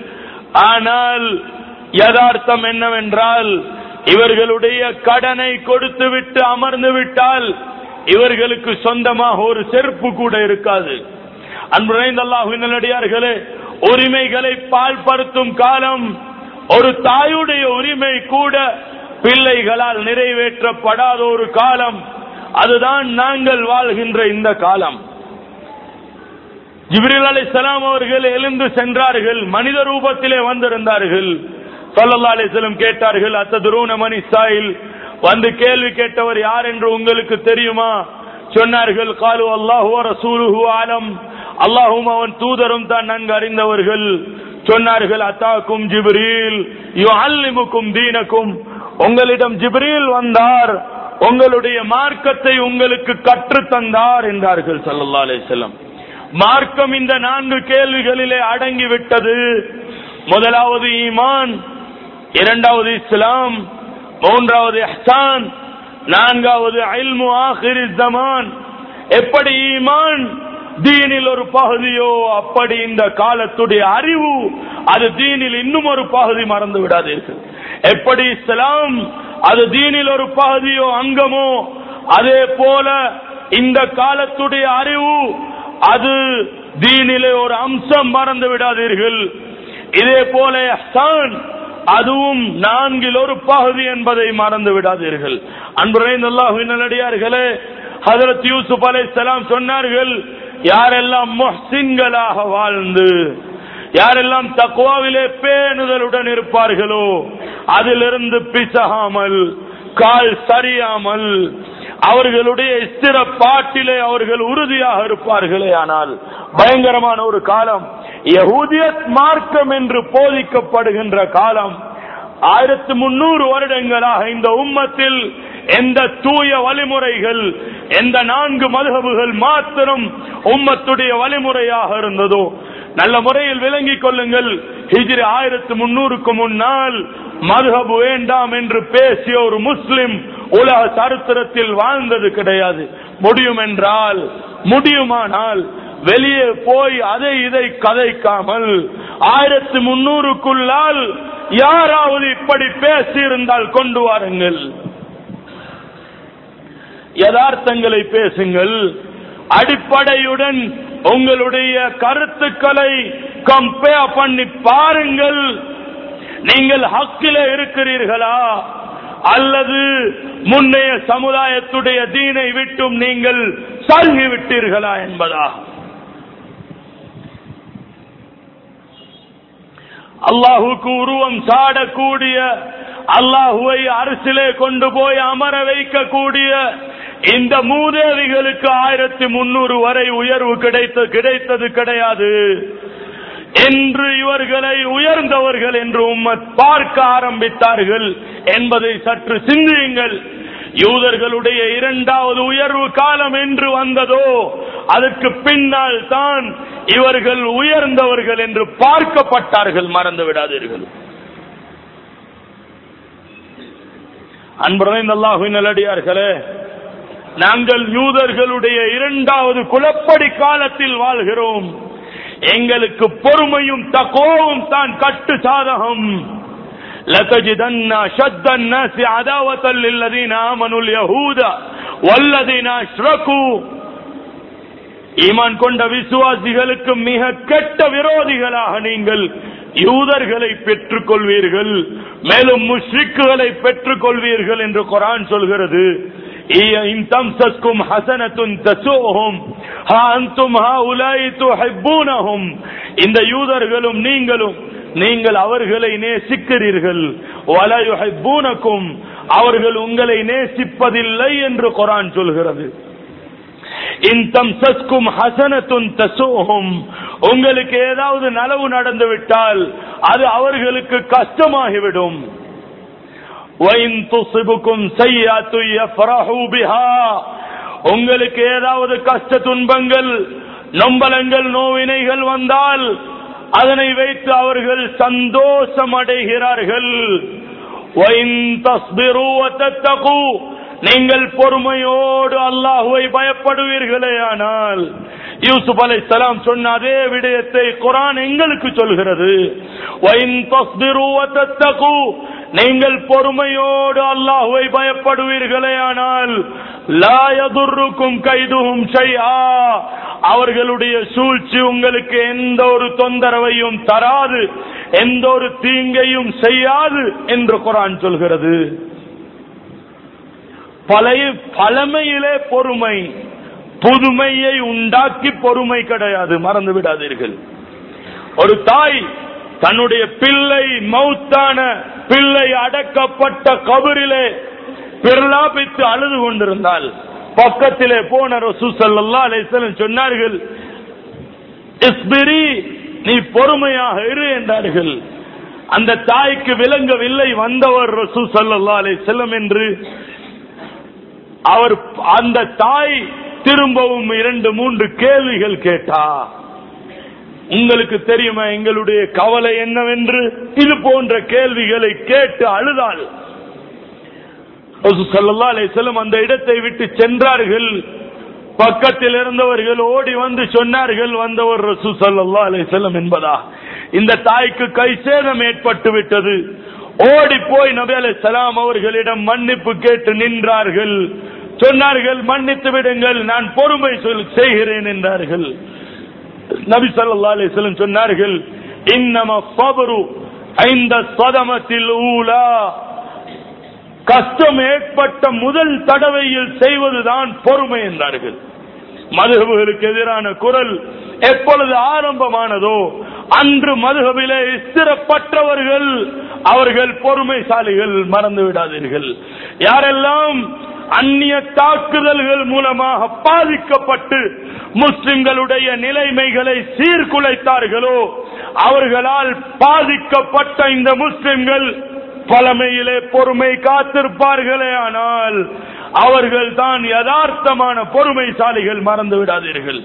ஆனால் யதார்த்தம் என்னவென்றால் இவர்களுடைய கடனை கொடுத்து விட்டு அமர்ந்து விட்டால் இவர்களுக்கு சொந்தமாக ஒரு செருப்பு கூட இருக்காது அன்பு நல்லடியார்களே உரிமைகளை பால்படுத்தும் காலம் ஒரு தாயுடைய உரிமை கூட பிள்ளைகளால் நிறைவேற்றப்படாத ஒரு காலம் அதுதான் நாங்கள் வாழ்கின்ற இந்த காலம் ஜிப்ரில் அலி சலாம் அவர்கள் எழுந்து சென்றார்கள் மனித ரூபத்திலே வந்திருந்தார்கள் சல்லல்லா அலிஸ்லம் கேட்டார்கள் அத்ததுரூன மணி சாயில் வந்து கேள்வி கேட்டவர் யார் என்று உங்களுக்கு தெரியுமா சொன்னார்கள் காலு அல்லாஹு ரசூலுஹு ஆலம் அல்லாஹும் அவன் தூதரும் தான் நன்கு அறிந்தவர்கள் சொன்னார்கள் அத்தாக்கும் ஜிப்ரீல் யு அல்லிமுக்கும் தீனக்கும் உங்களிடம் ஜிப்ரீல் வந்தார் உங்களுடைய மார்க்கத்தை உங்களுக்கு கற்று தந்தார் என்றார்கள் சல்லல்லா அலிஸ்லம் மார்க்கம் இந்த நான்கு கேள்விகளிலே அடங்கிவிட்டது முதலாவது ஈமான் இரண்டாவது இஸ்லாம் மூன்றாவது இஹ்சான் நான்காவது அல்மு ஆஹிரி ஜமான் எப்படி ஈமான் தீனில் ஒரு பகுதியோ அப்படி இந்த காலத்துடைய அறிவு அது தீனில் இன்னும் ஒரு பகுதி மறந்து விடாதீர்கள் எப்படி இஸ்லாம் அது தீனில் ஒரு பகுதியோ அங்கமோ அதே போல இந்த காலத்துடைய அறிவு அது தீனிலே ஒரு அம்சம் மறந்து விடாதீர்கள் இதே போல இஹ்சான் அதுவும் நான்கில் ஒரு பகுதி என்பதை மறந்து விடாதீர்கள் அன்புரைந்த நல்லடியார்களே ஹதரத் யூசுப் அலை சொன்னார்கள் யாரெல்லாம் முஹ்சின்களாக வாழ்ந்து யாரெல்லாம் தக்குவாவிலே பேணுதலுடன் இருப்பார்களோ அதிலிருந்து பிசகாமல் கால் சரியாமல் அவர்களுடைய ஸ்திர பாட்டிலே அவர்கள் உறுதியாக இருப்பார்களே ஆனால் பயங்கரமான ஒரு காலம் யகூதியத் மார்க்கம் என்று போதிக்கப்படுகின்ற காலம் ஆயிரத்தி முன்னூறு வருடங்களாக இந்த உம்மத்தில் எந்த தூய வழிமுறைகள் எந்த நான்கு மதுகபுகள் மாத்திரம் உம்மத்துடைய வழிமுறையாக இருந்ததோ நல்ல முறையில் விளங்கிக் கொள்ளுங்கள் ஹிஜ்ரி ஆயிரத்தி முன்னூறுக்கு முன்னால் மதுஹபு வேண்டாம் என்று பேசிய ஒரு முஸ்லிம் உலக சரித்திரத்தில் வாழ்ந்தது கிடையாது முடியும் என்றால் முடியுமானால் வெளியே போய் அதை இதை கதைக்காமல் ஆயிரத்தி முன்னூறுக்குள்ளால் யாராவது இப்படி பேசியிருந்தால் கொண்டு வாருங்கள் யதார்த்தங்களை பேசுங்கள் அடிப்படையுடன் உங்களுடைய கருத்துக்களை கம்பேர் பண்ணி பாருங்கள் நீங்கள் ஹக்கில இருக்கிறீர்களா அல்லது முன்னைய சமுதாயத்துடைய தீனை விட்டும் நீங்கள் சல்கி விட்டீர்களா என்பதா அல்லாஹுக்கு உருவம் சாடக்கூடிய அல்லாஹுவை அரசிலே கொண்டு போய் அமர வைக்கக்கூடிய இந்த மூதேவிகளுக்கு ஆயிரத்தி முன்னூறு வரை உயர்வு கிடைத்த கிடைத்தது கிடையாது என்று இவர்களை உயர்ந்தவர்கள் என்று உம்மத் பார்க்க ஆரம்பித்தார்கள் என்பதை சற்று சிந்தியுங்கள் யூதர்களுடைய இரண்டாவது உயர்வு காலம் என்று வந்ததோ அதற்கு பின்னால் தான் இவர்கள் உயர்ந்தவர்கள் என்று பார்க்கப்பட்டார்கள் மறந்து விடாதீர்கள் அன்புடன் அல்லாஹு நல்லடியார்களே நாங்கள் யூதர்களுடைய இரண்டாவது குலப்படி காலத்தில் வாழ்கிறோம் எங்களுக்கு பொறுமையும் தகோவும் தான் கட்டு சாதகம் لتجدن شد الناس عداوة للذين آمنوا اليهود والذين أشركوا ஈமான் கொண்ட விசுவாசிகளுக்கு மிக கெட்ட விரோதிகளாக நீங்கள் யூதர்களை பெற்றுக் கொள்வீர்கள் மேலும் முஷ்ரிக்குகளை பெற்றுக் கொள்வீர்கள் என்று குரான் சொல்கிறது இன் தம்சஸ்கும் ஹசனத்துன் தசோஹும் அந்தும் ஹாஉலாய் துஹிப்பூனஹும் இந்த யூதர்களும் நீங்களும் நீங்கள் அவர்களை நேசிக்கிறீர்கள் வல யுஹிப்பூனக்கும் அவர்கள் உங்களை நேசிப்பதில்லை என்று குரான் சொல்கிறது இன்தம்சஸ்கும் ஹசனத்துன் தசோஹும் உங்களுக்கு ஏதாவது நலவு நடந்து விட்டால் அது அவர்களுக்கு கஷ்டமாகிவிடும் وَإِن تُصِبْكُمْ سَيِّئَةٌ يَفْرَحُوا بِهَا உங்களுக்கு ஏதாவது கஷ்ட துன்பங்கள் நொம்பலங்கள் நோவினைகள் வந்தால் அதனை வைத்து அவர்கள் சந்தோஷம் அடைகிறார்கள் وَإِن تَصْبِرُوا وَتَتَّقُوا நீங்கள் பொறுமையோடு அல்லாஹுவை பயப்படுவீர்களே ஆனால் யூசுப் அலைஹிஸ்ஸலாம் சொன்ன அதே விடயத்தை குர்ஆன் எங்களுக்கு சொல்கிறது وَإِن تَصْبِرُوا وَتَتَّقُوا நீங்கள் பொறுமையோடு அல்லாஹுவை பயப்படுவீர்களே ஆனால் லா யதுர்ருக்கும் கைதுஹும் ஷைஆ அவர்களுடைய சூழ்ச்சி உங்களுக்கு எந்த ஒரு தொந்தரவையும் தராது எந்த ஒரு தீங்கையும் செய்யாது என்று குரான் சொல்கிறது பழைய பழமையிலே பொறுமை புதுமையை உண்டாக்கி பொறுமை கிடையாது மறந்து விடாதீர்கள் ஒரு தாய் தன்னுடைய பிள்ளை மௌத்தான பிள்ளை அடக்கப்பட்ட கபரிலே பிரலாபித்து அழுது கொண்டிருந்தால் பக்கத்திலே போன ரசூ ஸல்லல்லாஹு அலைஹி வஸல்லம் சொன்னார்கள் இஸ்பிரி நீ பொறுமையாக இரு என்றார்கள் அந்த தாய்க்கு விளங்கவில்லை வந்தவர் ரசூ ஸல்லல்லாஹு அலைஹி வஸல்லம் என்று அவர் அந்த தாய் திரும்பவும் இரண்டு மூன்று கேள்விகள் கேட்டா உங்களுக்கு தெரியுமா எங்களுடைய கவலை என்னவென்று இது போன்ற கேள்விகளை கேட்டு அழுதாள் ரசூல் ஸல்லல்லாஹு அலைஹி வஸல்லம் அந்த இடத்தை விட்டு சென்றார்கள் பக்கத்தில் இருந்தவர்கள் ஓடி வந்து சொன்னார்கள் வந்தவர் ரசூல் ஸல்லல்லாஹு அலைஹி வஸல்லம் என்பதா இந்த தாய்க்கு கை சேதம் ஏற்பட்டு விட்டது ஓடி போய் நபி அலைஹிஸ்ஸலாம் அவர்களிடம் மன்னிப்பு கேட்டு நின்றார்கள் சொன்னார்கள் மன்னித்து விடுங்கள் நான் பொறுமை சொல் செய்கிறேன் என்றார்கள் நபி ஸல்லல்லாஹு அலைஹி வஸல்லம் சொன்னார்கள் இன்னம ஸப்ரு ஐந்த ஸதமத்தில் ஊலா கஷ்டம் ஏற்பட்ட முதல் தடவையில் செய்வதுதான் பொறுமை என்றார்கள் மதுகபுகளுக்கு எதிரான குரல் எப்பொழுது ஆரம்பமானதோ அன்று மதுகபிலே ஸ்திரப்பட்டவர்கள் அவர்கள் பொறுமைசாலிகள் மறந்து விடாதீர்கள் யாரெல்லாம் அந்நிய தாக்குதல்கள் மூலமாக பாதிக்கப்பட்டு முஸ்லிம்களுடைய நிலைமைகளை சீர்குலைத்தார்களோ அவர்களால் பாதிக்கப்பட்ட இந்த முஸ்லிம்கள் பழமையிலே பொறுமை காத்திருப்பார்களே ஆனால் அவர்கள் தான் யதார்த்தமான பொறுமைசாலிகள் மறந்து விடாதீர்கள்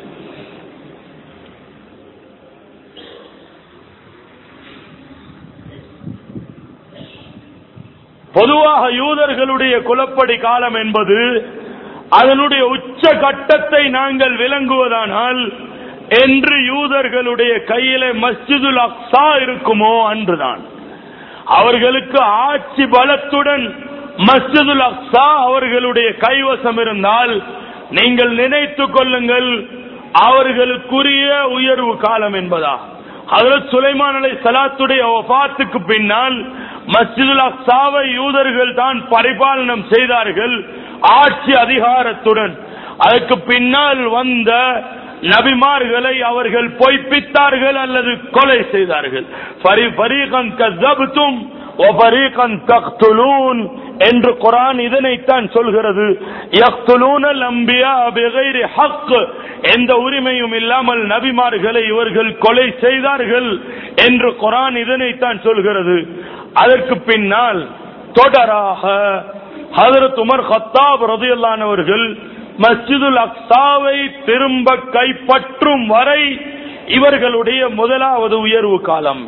பொதுவாக யூதர்களுடைய குலப்படி காலம் என்பது அதனுடைய உச்ச கட்டத்தை நாங்கள் விளங்குவதானால் என்று யூதர்களுடைய கையிலே மஸ்ஜிதுல் அக்ஸா இருக்குமோ அன்றுதான் அவர்களுக்கு ஆட்சி பலத்துடன் மஸ்ஜிதுல் அக்ஸா அவர்களுடைய கைவசம் இருந்தால் நீங்கள் நினைத்துக் கொள்ளுங்கள் அவர்களுக்குரிய உயர்வு காலம் என்பதா ஹதரத் சுலைமான் அலை சலாத்துடைய வஃபாத்துக்கு பின்னால் மஸ்ஜிதுல் அக்ஸாவை யூதர்கள் தான் பரிபாலனம் செய்தார்கள் ஆட்சி அதிகாரத்துடன் அதற்கு பின்னால் வந்த நபிமார்களை அவர்கள் பொய்ப்பித்தார்கள் அல்லது கொலை செய்தார்கள் ஃபரி- ஃபரீகன் கஸ்ஸப்தும் وَفَرِيقًا تَقْتُلُونَ என்று குரான் இதனைத்தான் சொல்கிறது يَقْتُلُونَ الْأَنْبِيَاءَ بِغَيْرِ حَقٍّ எந்த உரிமையும் இல்லாமல் நபிமார்களை இவர்கள் கொலை செய்தார்கள் என்று குரான் இதனைத்தான் சொல்கிறது அதற்கு பின்னால் தொடராக ஹதரத் உமர் ஹத்தாப் ரதியல்லானவர்கள் மஸ்ஜிதுல் அக்ஸாவை திரும்ப கைப்பற்றும் வரை இவர்களுடைய முதலாவது உயர்வு காலம்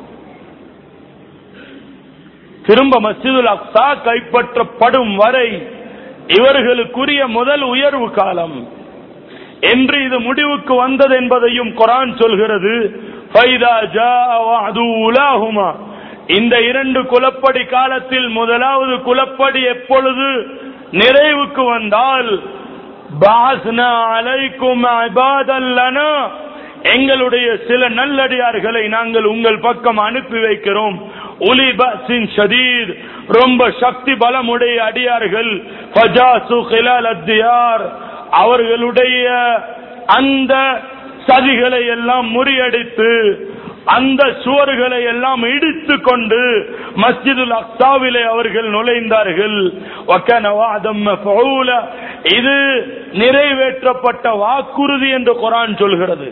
திரும்ப மஸ்ஜிதுல் அக்ஸா கைப்பற்றப்படும் வரை இவர்களுக்குரிய முதல் உயர்வு காலம் என்று இது முடிவுக்கு வந்தது என்பதையும் குரான் சொல்கிறது ஃபைதா ஜாஅ வஅது உலாஹுமா. இந்த இரண்டு குலப்படி காலத்தில் முதலாவது குலப்படி எப்பொழுது நிறைவுக்கு வந்தால் பாஸ்னா அலைக்கும் இபாதல் லனா எங்களுடைய சில நல்லடியார்களை நாங்கள் உங்கள் பக்கம் அனுப்பி வைக்கிறோம் உலி பசின் ஷதீர் ரொம்ப சக்தி பலமுடைய அடியார்கள் ஃபஜாசு ஹிலால் அத்தியார் அவர்களுடைய அந்த சதிகளை எல்லாம் முறியடித்து அந்த சுவர்களை எல்லாம் இடித்து கொண்டு மஸ்ஜிதுல் அக்ஸாவிலே அவர்கள் நுழைந்தார்கள் வக்கன வாதம் மஃஊல. இது நிறைவேற்றப்பட்ட வாக்குறுதி என்று குரான் சொல்கிறது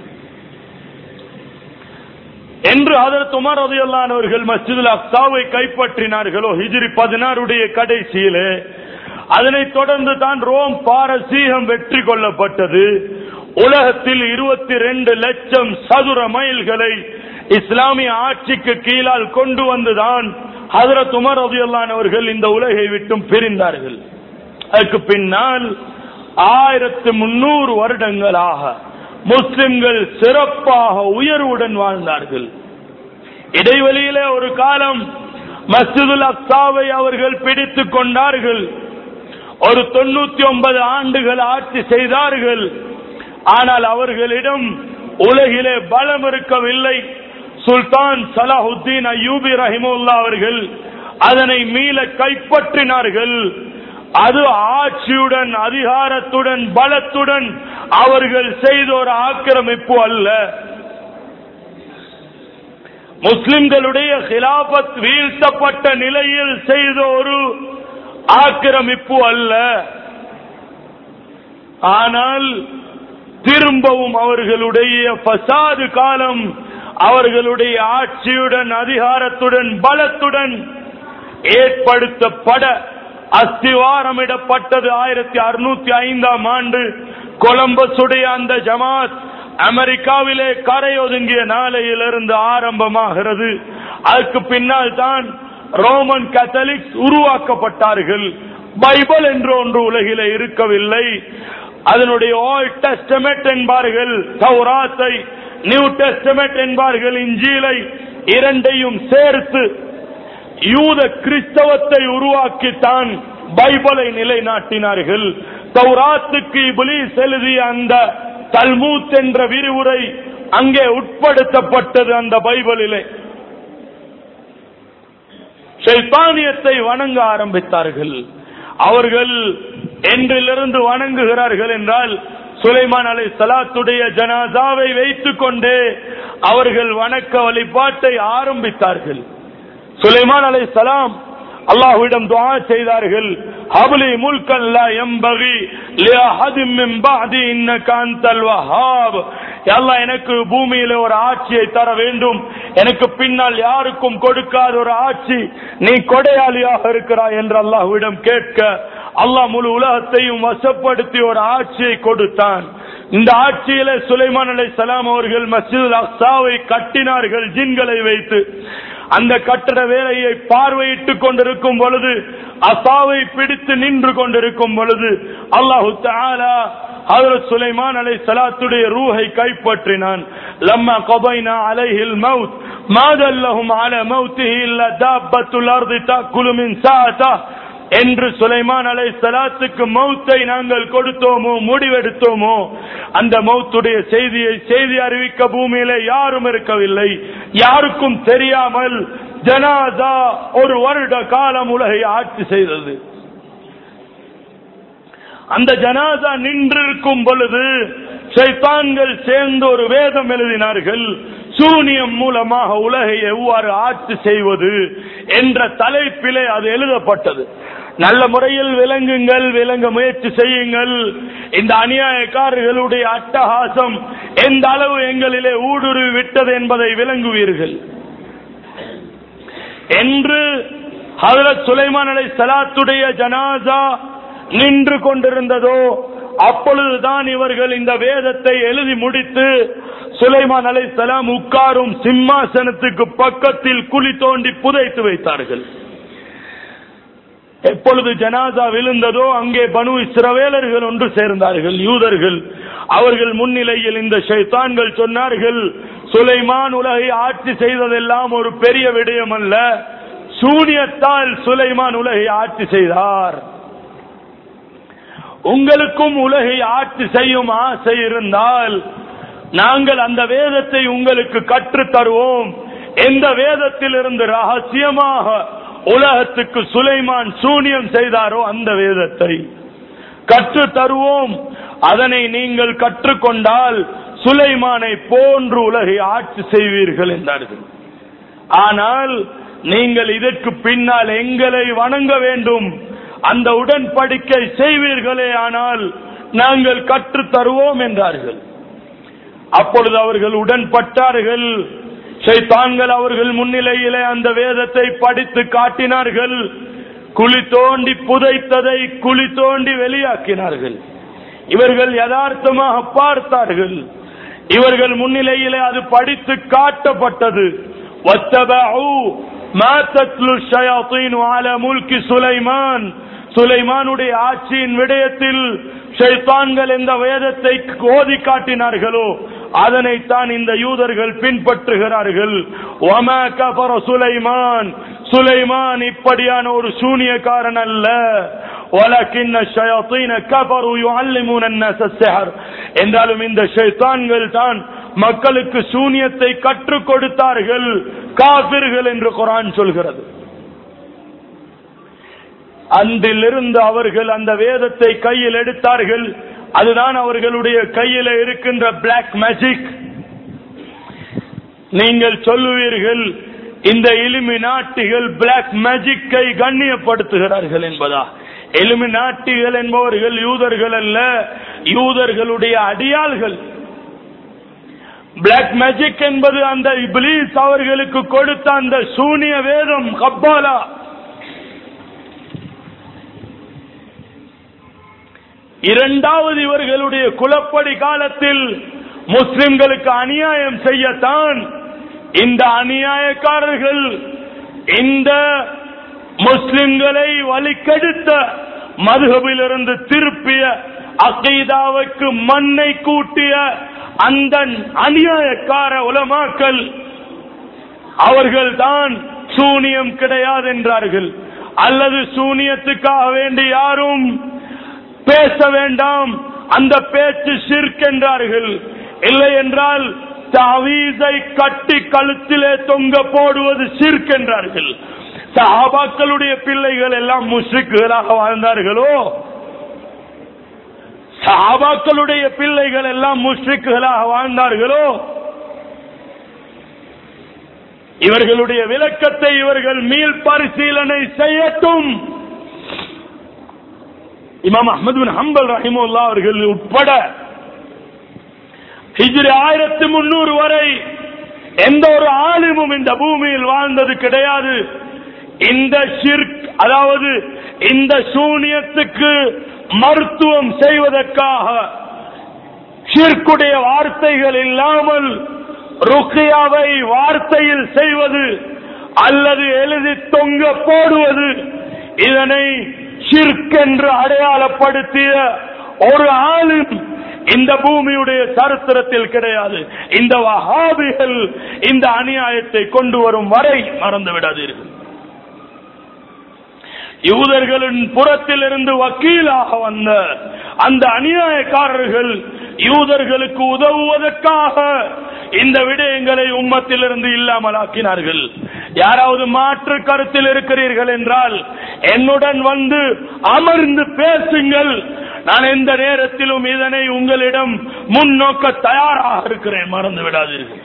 என்று அதற்கு உமர் ரதியல்லானவர்கள் மஸ்ஜிதுல் அக்ஸாவை கைப்பற்றினார்களோ ஹிஜ்ரி பதினாறுடைய கடைசியிலே அதனைத் தொடர்ந்து தான் ரோம் பாரசீகம் வெற்றி கொள்ளப்பட்டது உலகத்தில் இருபத்தி ரெண்டு லட்சம் சதுர மைல்களை இஸ்லாமிய ஆட்சிக்கு கீழால் கொண்டு வந்துதான் ஹதரத் உமர் ரதியல்லான் அவர்கள் இந்த உலகை விட்டும் பிரிந்தார்கள் அதுக்கு பின்னால் ஆயிரத்து முன்னூறு வருடங்களாக முஸ்லிம்கள் சிறப்பாக உயர்வுடன் வாழ்ந்தார்கள் இடைவெளியிலே ஒரு காலம் மஸ்ஜிதுல் அக்சாவை அவர்கள் பிடித்துக் கொண்டார்கள் ஒரு தொண்ணூத்தி ஒன்பது ஆண்டுகள் ஆட்சி செய்தார்கள் ஆனால் அவர்களிடம் உலகிலே பலம் இருக்கவில்லை சுல்தான் சலாஹுத்தீன் அய்யூபி ரஹிமுல்லா அவர்கள் அதனை மீள கைப்பற்றினார்கள் அது ஆட்சியுடன் அதிகாரத்துடன் பலத்துடன் அவர்கள் செய்த ஒரு ஆக்கிரமிப்பு அல்ல முஸ்லிம்களுடைய ஹிலாபத் வீழ்த்தப்பட்ட நிலையில் செய்த ஒரு ஆக்கிரமிப்பு அல்ல ஆனால் திரும்பவும் அவர்களுடைய பசாது காலம் அவர்களுடைய ஆட்சியுடன் அதிகாரத்துடன் பலத்துடன் ஏற்படுத்தப்பட அஸ்திவாரமிடப்பட்டது ஆயிரத்தி அறுநூத்தி ஐந்தாம் ஆண்டு கொலம்பஸுடைய அந்த ஜமாத் அமெரிக்காவிலே கரை ஒதுங்கிய நாளையிலிருந்து ஆரம்பமாகிறது அதுக்கு பின்னால் தான் ரோமன் கத்தலிக்ஸ் உருவாக்கப்பட்டார்கள் பைபிள் என்று ஒன்று உலகிலே இருக்கவில்லை அதனுடைய ஓல்ட் டெஸ்டமெண்ட் என்பார்கள் தௌராத்தை நியூ டெஸ்டமெண்ட் என்பார்கள் இஞ்சிலை இரண்டையும் சேர்த்து யூத கிறிஸ்தவத்தை உருவாக்கித்தான் பைபிளை நிலைநாட்டினார்கள் தௌராத்துக்கு இபிலிஸ் எழுதிய அந்த தல்மூத் என்ற விரிவுரை அங்கே உட்படுத்தப்பட்டது அந்த பைபிளிலே சைத்தானியத்தை வணங்க ஆரம்பித்தார்கள் அவர்கள் என்றிலிருந்து வணங்குகிறார்கள் என்றால் சுலைமான் அலை சலாத்துடைய ஜனாதாவை வைத்துக் கொண்டு அவர்கள் வணக்க வழிபாட்டை ஆரம்பித்தார்கள் சுலைமான் அலை சலாம் அல்லாஹ்விடம் துஆ செய்தார்கள் ஹப்லி முல்கன் லா யம்பகி லிஅஹதின் மின் பஅதி இன்னக அன்தல் வஹாப் யா அல்லாஹ் எனக்கு பூமியில ஒரு ஆட்சியை தர வேண்டும் எனக்கு பின்னால் யாருக்கும் கொடுக்காத ஒரு ஆட்சி நீ கொடையாளியாக இருக்கிறாய் என்று அல்லாஹ்விடம் கேட்க அல்லாஹ் முழு உலகத்தையும் வசப்படுத்தி ஒரு ஆட்சியை கொடுத்தான் இந்த ஆட்சியில சுலைமான் அலை சலாம் அவர்கள் மஸ்ஜித் அக்சாவை கட்டினார்கள் ஜின்களை வைத்து அந்த கட்டட வேலையை பார்வையிட்டுக் கொண்டிருக்கும் பொழுது அசாவை பிடித்து நின்று கொண்டிருக்கும் பொழுது அல்லாஹு தாலா ஹதரத் சுலைமான் அலை சலாத்துடைய ரூஹை கைப்பற்றினான் லம்மா கபைனா அலைஹில் மவுத் மாதல்லஹும் அல மௌத்திஹி இல்ல தாப்பத்துல் அர்தி தக்குலு மின் சாதா என்று சுலைமான் அலை சலாத்துக்கு மௌத்தை நாங்கள் கொடுத்தோமோ முடிவெடுத்தோமோ அந்த மௌத்துடைய செய்தியை செய்தி அறிவிக்க பூமியில யாரும் இருக்கவில்லை யாருக்கும் தெரியாமல் ஜனாதா ஒரு வருட காலம் உலகை ஆட்சி செய்தது அந்த ஜனாதா நின்றிருக்கும் பொழுது சைத்தான்கள் சேர்ந்து ஒரு வேதம் எழுதினார்கள் சூனியம் மூலமாக உலகை எவ்வாறு ஆட்சி செய்வது என்ற தலைப்பிலே அது எழுதப்பட்டது நல்ல முறையில் விளங்குங்கள் விளங்க முயற்சி செய்யுங்கள் இந்த அநியாயக்காரர்களுடைய அட்டகாசம் எந்த அளவு எங்களிலே ஊடுருவி விட்டது என்பதை விளங்குவீர்கள் என்று ஹதரத் சுலைமான் அலை சலாத்துடைய ஜனாசா நின்று கொண்டிருந்ததோ அப்பொழுதுதான் இவர்கள் இந்த வேதத்தை எழுதி முடித்து சுலைமான் அலை சலாம் உட்காரும் சிம்மாசனத்துக்கு பக்கத்தில் குழி தோண்டி புதைத்து வைத்தார்கள் எப்பொழுது ஜனாதா விழுந்ததோ அங்கே பனு இஸ்ரவேலர்கள் ஒன்று சேர்ந்தார்கள் யூதர்கள் அவர்கள் முன்னிலையில் இந்த ஷைத்தான்கள் சொன்னார்கள் சுலைமான் உலகை ஆட்சி செய்ததெல்லாம் ஒரு பெரிய விடயம் அல்ல சூனியத்தால் சுலைமான் உலகை ஆட்சி செய்தார் உங்களுக்கும் உலகை ஆட்சி செய்யும் ஆசை இருந்தால் நாங்கள் அந்த வேதத்தை உங்களுக்கு கற்றுத் தருவோம் எந்த வேதத்தில் இருந்து ரகசியமாக உலகத்துக்கு சுலைமான் சூனியம் செய்தாரோ அந்த வேதத்தை கற்று தருவோம் அதனை நீங்கள் கற்றுக்கொண்டால் சுலைமானை போன்று உலகை ஆட்சி செய்வீர்கள் என்றார்கள் ஆனால் நீங்கள் இதற்கு பின்னால் எங்களை வணங்க வேண்டும் அந்த உடன்படிக்கை செய்வீர்களே ஆனால் நாங்கள் கற்று தருவோம் என்றார்கள் அப்பொழுது அவர்கள் உடன்பட்டார்கள் சைத்தான்கள் அவர்கள் முன்னிலையிலே அந்த வேதத்தை படித்து காட்டினார்கள் குழி தோண்டி புதைத்ததை குழி தோண்டி வெளியாக்கினார்கள் இவர்கள் யதார்த்தமாக பார்த்தார்கள் இவர்கள் முன்னிலையிலே அது படித்து காட்டப்பட்டது وَاتَّبَعُوا مَا تَتْلُو الشَّيَاطِينُ عَلَى مُلْكِ سُلَيْمَانَ சுலைமானுடைய ஆட்சியின் விடயத்தில் ஷைத்தான்கள் எந்த வேதத்தை ஓதி காட்டினார்களோ அதனைத்தான் இந்த யூதர்கள் பின்பற்றுகிறார்கள் ஒமா கபர சுலைமான் சுலைமான் இப்படியான ஒரு சூனியக்காரன் அல்ல ولكن الشياطين كفروا يعلمون الناس السحر என்றாலும் இந்த ஷைத்தான்கள் தான் மக்களுக்கு சூனியத்தை கற்றுக் கொடுத்தார்கள் காபிர்கள் என்று குரான் சொல்கிறது அன்றிலிருந்து அவர்கள் அந்த வேதத்தை கையில் எடுத்தார்கள் அதுதான் அவர்களுடைய கையில் இருக்கின்ற பிளாக் மேஜிக் நீங்கள் சொல்லுவீர்கள் இந்த எளிமை நாட்டிகள் பிளாக் மேஜிக்கை கண்ணியப்படுத்துகிறார்கள் என்பதா எளிமை நாட்டிகள் என்பவர்கள் யூதர்கள் அல்ல யூதர்களுடைய அடியாள்கள் பிளாக் மேஜிக் என்பது அந்த இப்லீஸ் அவர்களுக்கு கொடுத்த அந்த சூனிய வேதம் கப்பாலா இரண்டாவது இவர்களுடைய குலப்படி காலத்தில் முஸ்லிம்களுக்கு அநியாயம் செய்யத்தான் இந்த அநியாயக்காரர்கள் இந்த முஸ்லிம்களை வழிக்கெடுத்த மதுகபிலிருந்து திருப்பிய அகைதாவுக்கு மண்ணை கூட்டிய அந்த அநியாயக்கார உலமாக்கள் அவர்கள் தான் சூனியம் கிடையாது என்றார்கள் அல்லது சூனியத்துக்காக வேண்டி யாரும் பேச வேண்டாம் அந்த பேச்சு சிற்கென்றார்கள் இல்லை என்றால் தவீதை கட்டி கழுத்திலே தொங்க போடுவது சிற்கென்றார்கள் சஹாபாக்களுடைய பிள்ளைகள் எல்லாம் முஸ்லிக்குகளாக வாழ்ந்தார்களோ சஹாபாக்களுடைய பிள்ளைகள் எல்லாம் முஸ்லிக்குகளாக வாழ்ந்தார்களோ இவர்களுடைய விளக்கத்தை இவர்கள் மீள் பரிசீலனை செய்யட்டும் இமாம் அஹமது பின் ஹம்பல் ரஹிமுல்லா அவர்கள் உட்பட ஹிஜ்ரி ஆயிரத்தி முன்னூறு வரை எந்த ஒரு ஆலிமும் இந்த பூமியில் வாழ்ந்தது கிடையாது இந்த ஷிர்க் அதாவது இந்த சூனியத்துக்கு மருத்துவம் செய்வதற்காக ஷிர்க்குடைய வார்த்தைகள் இல்லாமல் ருக்கியாவை வார்த்தையில் செய்வது அல்லது எழுதி தொங்க போடுவது இதனை ஷிர்க் என்று அடையாளப்படுத்திய ஒரு ஆளும் இந்த பூமியுடைய சரித்திரத்தில் கிடையாது இந்த வஹாபிகள் இந்த அநியாயத்தை கொண்டு வரும் வரை மறந்து விடாதீர்கள் யூதர்களின் புறத்தில் இருந்து வக்கீலாக வந்த அந்த அநியாயக்காரர்கள் யூதர்களுக்கு உதவுவதற்காக இந்த விடயங்களை உம்மத்திலிருந்து இல்லாமல் ஆக்கினார்கள் யாராவது மாற்று கருத்தில் இருக்கிறீர்கள் என்றால் என்னுடன் வந்து அமர்ந்து பேசுங்கள் நான் எந்த நேரத்திலும் இதனை உங்களிடம் முன்னோக்க தயாராக இருக்கிறேன் மறந்து விடாதீர்கள்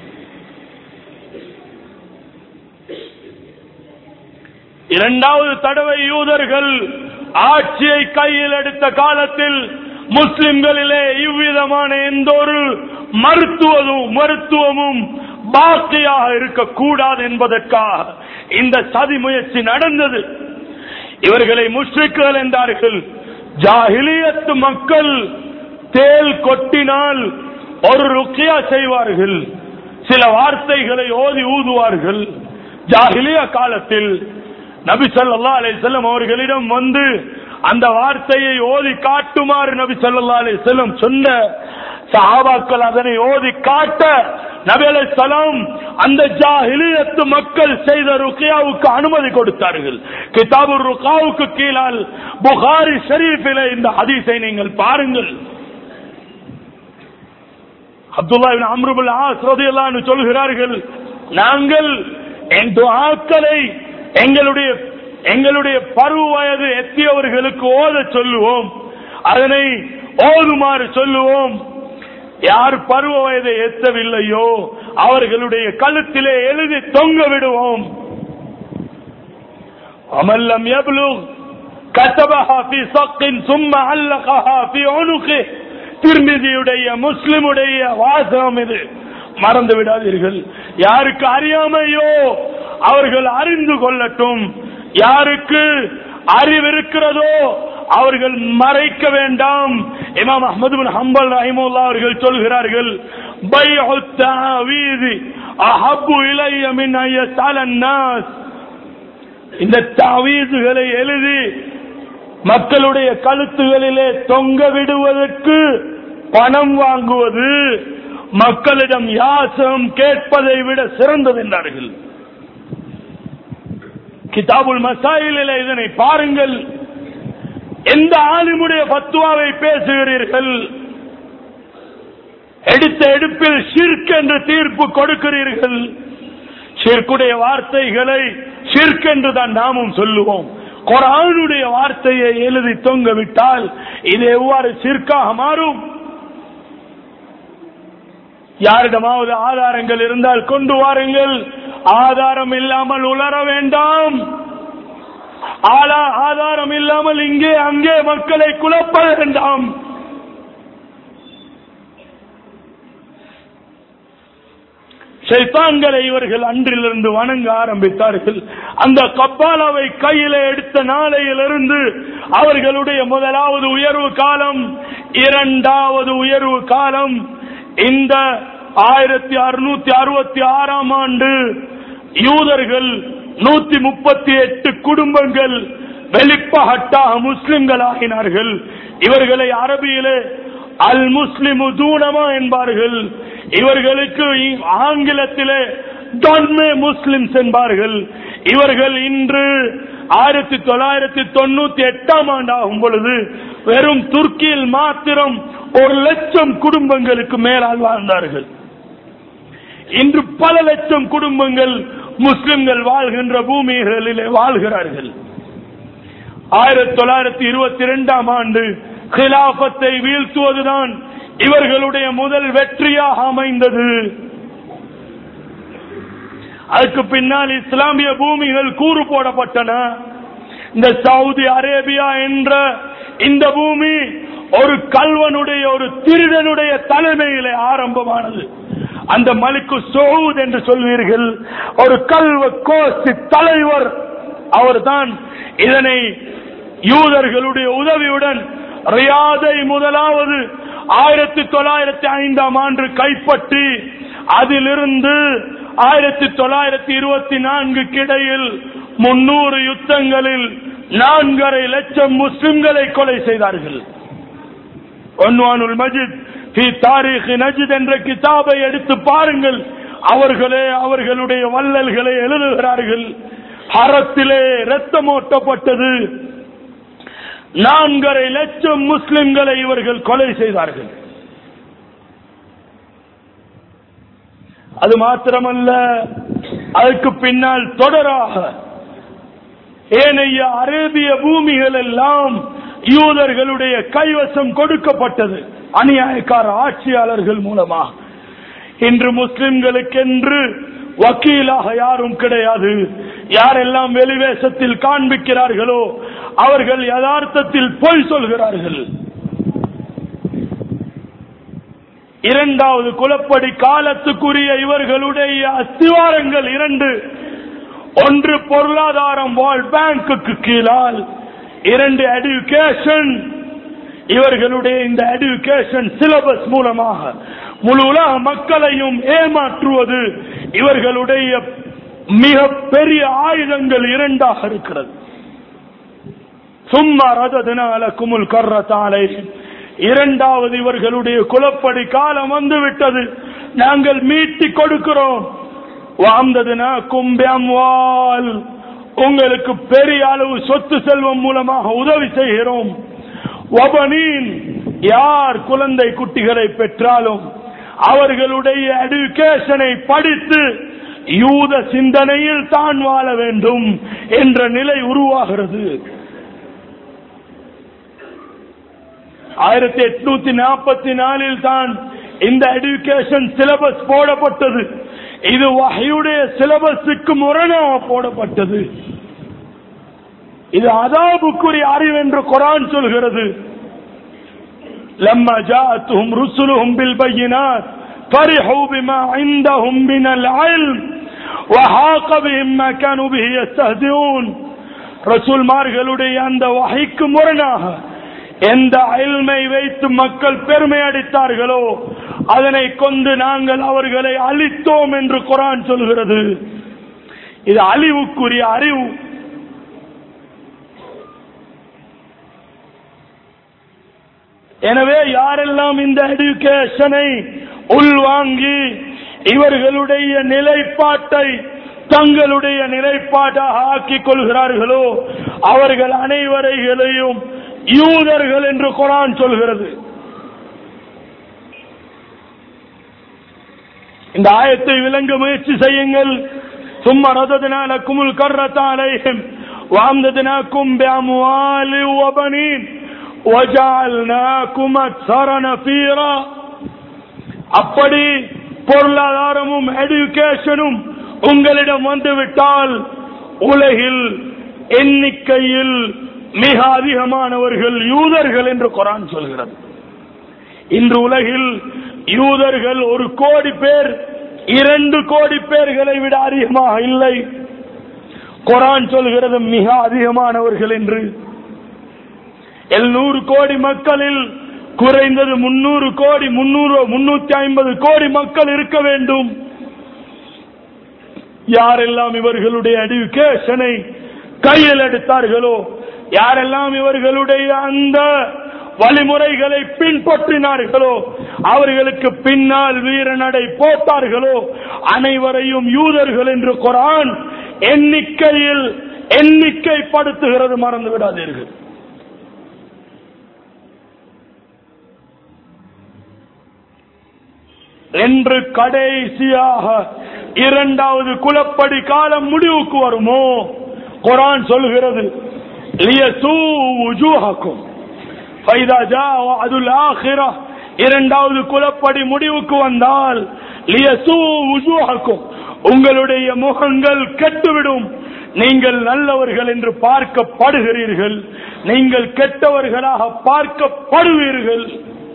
இரண்டாவது தடவை யூதர்கள் ஆட்சியை கையில் எடுத்த காலத்தில் முஸ்லிம்களிலே இவ்விதமான எந்த ஒரு மருத்துவமும் மருத்துவமும் பாக்கியாக இருக்கக்கூடாது என்பதற்காக இந்த சதி முயற்சி நடந்தது இவர்களை முஷ்ரிக்குகள் என்றார்கள் ஜாகிலியத்து மக்கள் தேல் கொட்டினால் ஒரு ருக்கியா செய்வார்கள் சில வார்த்தைகளை ஓதி ஊதுவார்கள் ஜாகிலிய காலத்தில் நபி சல்லா அலை செல்லம் அவர்களிடம் வந்து அந்த வார்த்தையை ஓதி காட்டுமாறு நபி சல்லா அலை செல்லம் சொன்ன சஹாபாக்கள் அதனை ஓதி காட்ட நபி அலை சலாம் அந்த ஜாஹிலியத்து மக்கள் செய்த ருக்கியாவுக்கு அனுமதி கொடுத்தார்கள் கிதாபு ருக்காவுக்கு கீழால் புகாரி ஷரீஃபில இந்த ஹதீஸை நீங்கள் பாருங்கள் அப்துல்லா அம்ருபுல் ஆஸ்ரதியல்லான்னு சொல்கிறார்கள் நாங்கள் என் துஆக்களை எங்களுடைய எங்களுடைய பருவ வயது எத்தியவர்களுக்கு ஓத சொல்லுவோம் அதனை ஓதுமாறு சொல்லுவோம் யார் பருவ வயதை எத்தவில்லையோ அவர்களுடைய கழுத்திலே எழுதி தொங்க விடுவோம் அமல்லம் எவ்வளவு كتبها في صق ثم علقها في عنقه திருமிதியுடைய முஸ்லிமுடைய வாசகம் இது மறந்து விடாதீர்கள் யாருக்கு அறியாமையோ அவர்கள் அறிந்து கொள்ளட்டும் யாருக்கு அறிவு இருக்கிறதோ அவர்கள் மறைக்க வேண்டாம் இமாம் அஹமது பின் ஹம்பல் ரஹிமுல்லா அவர்கள் சொல்கிறார்கள் பைஉ தஅவீதி அஹப்பு இலைய மின் அய்யஸால الناس இந்த தாவீதுகளை எழுதி மக்களுடைய கழுத்துகளிலே தொங்க விடுவதற்கு பணம் வாங்குவது மக்களிடம் யாசம் கேட்பதை விட சிறந்தது என்றார்கள் கிதாபுல் மசாயிலில் இதனை பாருங்கள் எந்த ஆலிமுடைய பத்துவாவை பேசுகிறீர்கள் எடுத்த எடுப்பில் ஷிர்க் என்று தீர்ப்பு கொடுக்கிறீர்கள் ஷிர்க்குடைய வார்த்தைகளை ஷிர்க் என்று தான் நாமும் சொல்லுவோம் குரானுடைய வார்த்தையை எழுதி தொங்க விட்டால் இது எவ்வாறு சிற்காக மாறும் யாரிடமாவது ஆதாரங்கள் இருந்தால் கொண்டு வாருங்கள் ஆதாரம் இல்லாமல் உளர வேண்டாம் ஆலா- ஆதாரம் இல்லாமல் இங்கே அங்கே மக்களை குழப்ப வேண்டாம் ஷைத்தான்களை இவர்கள் அன்றிலிருந்து வணங்க ஆரம்பித்தார்கள் அந்த கப்பாலாவை கையில எடுத்த நாளையிலிருந்து அவர்களுடைய முதலாவது உயர்வு காலம் இரண்டாவது உயர்வு காலம் இந்த ஆயிரத்தி அறுநூத்தி அறுபத்தி ஆறாம் ஆண்டு யூதர்கள் நூத்தி முப்பத்தி எட்டு குடும்பங்கள் வெளிப்பகட்டாக முஸ்லிம்கள் ஆகினார்கள் இவர்களை அரபியிலே அல் முஸ்லிமு தூணமா என்பார்கள் இவர்களுக்கு இ- ஆங்கிலத்திலே தொன்மே முஸ்லிம்ஸ் என்பார்கள் இவர்கள் இன்று ஆயிரத்தி தொள்ளாயிரத்தி தொண்ணூத்தி எட்டாம் ஆண்டு ஆகும் பொழுது வெறும் துர்க்கியில் மாத்திரம் ஒரு லட்சம் குடும்பங்களுக்கு மேலால் வாழ்ந்தார்கள் இன்று பல லட்சம் குடும்பங்கள் முஸ்லிம்கள் வாழ்கின்ற பூமிகளிலே வாழ்கிறார்கள் ஆயிரத்தி தொள்ளாயிரத்தி இருபத்தி இரண்டாம் ஆண்டு கிலாபத்தை வீழ்த்துவதுதான் இவர்களுடைய முதல் வெற்றியாக அமைந்தது அதுக்கு பின்னால் இஸ்லாமிய பூமிகள் கூறு போடப்பட்டன இந்த சவுதி அரேபியா என்ற இந்த பூமி ஒரு கல்வனுடைய ஒரு திருடனுடைய தலைமையிலே ஆரம்பமானது அந்த மலிக்கு சவுத் என்று சொல்வீர்கள் ஒரு கல்வ கோஷ்டி தலைவர் அவர்தான் இதனை யூதர்களுடைய உதவியுடன் ரியாதை முதலாவது ஆயிரத்தி தொள்ளாயிரத்தி ஐந்தாம் ஆண்டு கைப்பற்றி அதிலிருந்து ஆயிரத்தி தொள்ளாயிரத்தி இருபத்தி நான்குக்கு இடையில் முன்னூறு யுத்தங்களில் நான்கரை லட்சம் முஸ்லிம்களை கொலை செய்தார்கள் ஒன்வானுல் மஜித் ஃபி தாரீக் நஜித் என்ற கிதாபை எடுத்து பாருங்கள் அவர்களே அவர்களுடைய வள்ளல்களை எழுதுகிறார்கள் ஹரத்திலே ரத்தம் ஓட்டப்பட்டது நான்கரை லட்சம் முஸ்லிம்களை இவர்கள் கொலை செய்தார்கள் அது மாத்திரமல்ல அதுக்கு பின்னால் தொடராக ஏனைய அரேபிய பூமிகள் எல்லாம் யூதர்களுடைய கைவசம் கொடுக்கப்பட்டது அநியாயக்கார ஆட்சியாளர்கள் மூலமாக இன்று முஸ்லிம்களுக்கென்று வக்கீலாக யாரும் கிடையாது யாரெல்லாம் வெளிவேசத்தில் காண்பிக்கிறார்களோ அவர்கள் யதார்த்தத்தில் பொய் சொல்கிறார்கள் இரண்டாவது குலப்படி காலத்துக்குரிய இவர்களுடைய அஸ்திவாரங்கள் இரண்டு ஒன்று பொருளாதாரம் வேர்ல்ட் பேங்குக்கு கீழால் இரண்டு எடுகேஷன் இவர்களுடைய இந்த எடுகேஷன் சிலபஸ் மூலமாக முழு உலக மக்களையும் ஏமாற்றுவது இவர்களுடைய மிக பெரிய ஆயுதங்கள் இரண்டாக இருக்கிறது சும்மா ரதத்தினால குமுல் கர்றத்தாலை இரண்டாவது இவர்களுடைய குலப்படி காலம் வந்து விட்டது நாங்கள் மீட்டி கொடுக்கிறோம் வாழ்ந்ததுனா கும்பியம்வால் உங்களுக்கு பெரிய அளவு சொத்து செல்வம் மூலமாக உதவி செய்கிறோம் ஒபனீன் யார் குழந்தை குட்டிகளை பெற்றாலும் அவர்களுடைய எடுகேஷனை படித்து யூத சிந்தனையில் தான் வாழ வேண்டும் என்ற நிலை உருவாகிறது ஆயிரத்தி எட்நூத்தி நாற்பத்தி நாலில் தான் இந்த எடுகேஷன் சிலபஸ் போடப்பட்டது இது வகையுடைய சிலபஸுக்கு முரணாக போடப்பட்டது இது அதாபுக்குரிய அறிவு என்று குரான் சொல்கிறது لما جاءتهم رسلهم بالبينات فرحوا بما عندهم من العلم وحاق بهم ما كانوا به يستهزئون ரசூல்மார்களுடைய அந்த வகைக்கு முரணாக எந்த அயல்மை வைத்து மக்கள் பெருமை அடித்தார்களோ அதனை கொண்டு நாங்கள் அவர்களை அழித்தோம் என்று குரான் சொல்கிறது இது அழிவுக்குரிய அறிவு எனவே யாரெல்லாம் இந்த எடுகேஷனை உள்வாங்கி இவர்களுடைய நிலைப்பாட்டை தங்களுடைய நிலைப்பாட்டாக ஆக்கிக் கொள்கிறார்களோ அவர்கள் அனைவரைகளையும் யூதர்கள் என்று குரான் சொல்கிறது இந்த ஆயத்தை விளங்க முயற்சி செய்யுங்கள் சும்மா ரதத்தினாலக்கும் கர்ரத்தாலையும் வாழ்ந்ததினாக்கும் بأموال وبنين وجعلناكم أكثر نفيرا அப்படி பொருளாதாரமும் எடுகேஷனும் உங்களிடம் வந்துவிட்டால் உலகில் எண்ணிக்கையில் மிக அதிகமானவர்கள் யூதர்கள் என்று குரான் சொல்கிறது இன்று உலகில் யூதர்கள் ஒரு கோடி பேர் இரண்டு கோடி பேர்களை விட அதிகமாக இல்லை குரான் சொல்கிறது மிக அதிகமானவர்கள் என்று எழுநூறு கோடி மக்களில் குறைந்தது முன்னூறு கோடி முன்னூறு முன்னூத்தி ஐம்பது கோடி மக்கள் இருக்க வேண்டும் யாரெல்லாம் இவர்களுடைய எடுகேஷனை கையில் எடுத்தார்களோ யாரெல்லாம் இவர்களுடைய அந்த வழிமுறைகளை பின்பற்றினார்களோ அவர்களுக்கு பின்னால் வீரநடை போட்டார்களோ அனைவரையும் யூதர்கள் என்று குரான் எண்ணிக்கையில் எண்ணிக்கைப்படுத்துகிறது மறந்து விடாதீர்கள் என்று கடைசியாக இரண்டாவது குலப்படி காலம் முடிவுக்கு வருமோ குரான் சொல்கிறது லியசூஜூஹக்கும் ஃபைதா ஜாஅ வஅதுல் ஆখিরা இரண்டாவது குலப்படி முடிவுக்கு வந்தால் லியசூஜூஹக்கும் உங்களுடைய முகங்கள் கெட்டுவிடும் நீங்கள் நல்லவர்கள் என்று பார்க்கப்படுகிறீர்கள் நீங்கள் கெட்டவர்களாக பார்க்கப்படுவீர்கள்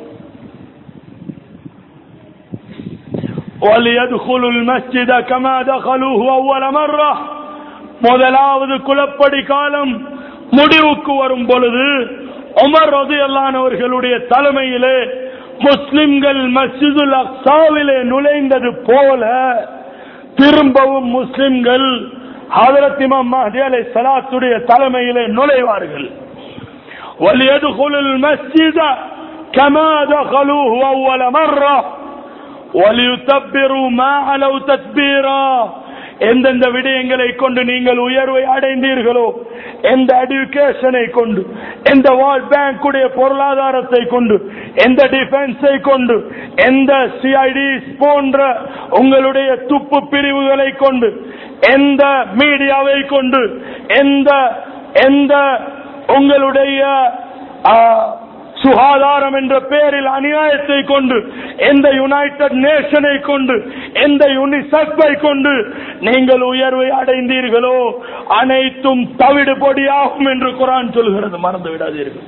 وليدخلوا المسجد كما دخلوه أول مرة முதலாவது குலப்படி காலம் முடிவுக்கு வரும் பொழுது உமர் ரதியல்லானவர்களுடைய தலைமையிலே முஸ்லிம்கள் மஸ்ஜிதுல் அக்சாவிலே நுழைந்தது போல திரும்பவும் முஸ்லிம்கள் ஹதரத் இமாம் மஹதி அலை சலாத்துடைய தலைமையிலே நுழைவார்கள் وَلْيَدْخُلُوا الْمَسْجِدَ كَمَا دَخَلُوهُ أَوَّلَ مَرَّةٍ وَلْيُتَبِّرُوا مَا عَلَوْا تَتْبِيرًا எந்தெந்த விடயங்களை கொண்டு நீங்கள் உயர்வை அடைந்தீர்களோ எந்த எடுகேஷனை கொண்டு எந்த வேர்ல்ட் பேங்குடைய பொருளாதாரத்தை கொண்டு எந்த டிஃபென்ஸை கொண்டு எந்த சிஐடி போன்ற உங்களுடைய துப்பு பிரிவுகளை கொண்டு எந்த மீடியாவை கொண்டு எந்த எந்த உங்களுடைய ஆ, சுகாதாரம் என்ற பெயரில் அநியாயத்தை கொண்டு எந்த யுனைடெட் நேஷனை கொண்டு எந்த யுனிசெஃபை கொண்டு நீங்கள் உயர்வை அடைந்தீர்களோ அனைத்தும் தவிடு பொடியாகும் என்று குரான் சொல்கிறது மறந்து விடாதீர்கள்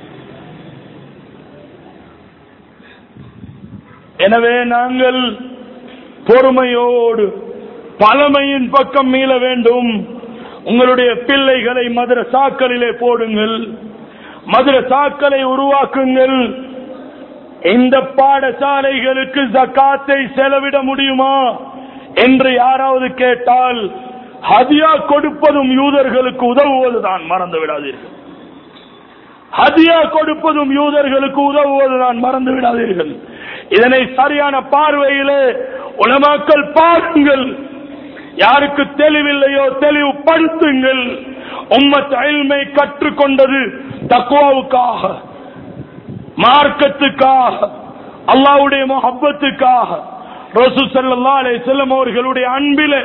எனவே நாங்கள் பொறுமையோடு பழமையின் பக்கம் மீள வேண்டும் உங்களுடைய பிள்ளைகளை மதுரசாக்களிலே போடுங்கள் மதுரசாக்களை உருவாக்குங்கள் இந்த பாடசாலைகளுக்கு ஜக்காத்தை செலவிட முடியுமா என்று யாராவது கேட்டால் ஹதியா கொடுப்பதும் யூதர்களுக்கு உதவுவதுதான் மறந்து விடாதீர்கள் ஹதியா கொடுப்பதும் யூதர்களுக்கு உதவுவதுதான் மறந்து விடாதீர்கள் இதனை சரியான பார்வையிலே உலமாக்கள் பாருங்கள் யாருக்கு தெளிவில்லையோ தெளிவுபடுத்துங்கள் உம்மத் அயல்மை கற்றுக்கொண்டது தக்குவாவுக்காக மார்க்கத்துக்காக அல்லாவுடைய முகப்பத்துக்காக ரசூ ஸல்லல்லாஹு அலைஹி வஸல்லம் அவர்களுடைய அன்பிலே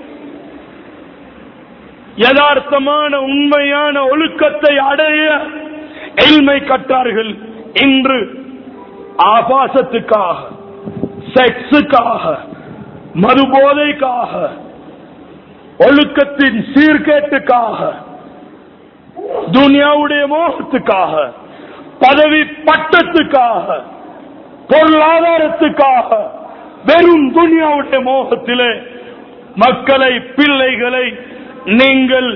யதார்த்தமான உண்மையான ஒழுக்கத்தை அடைய எல்மை கற்றார்கள் இன்று ஆபாசத்துக்காக செக்ஸுக்காக மதுபோதைக்காக ஒழுக்கத்தின் சீர்கேட்டுக்காக துனியாவுடைய மோகத்துக்காக பதவி பட்டத்துக்காக பொருளாதாரத்துக்காக வெறும் துனியாவுடைய மோகத்திலே மக்களை பிள்ளைகளை நீங்கள்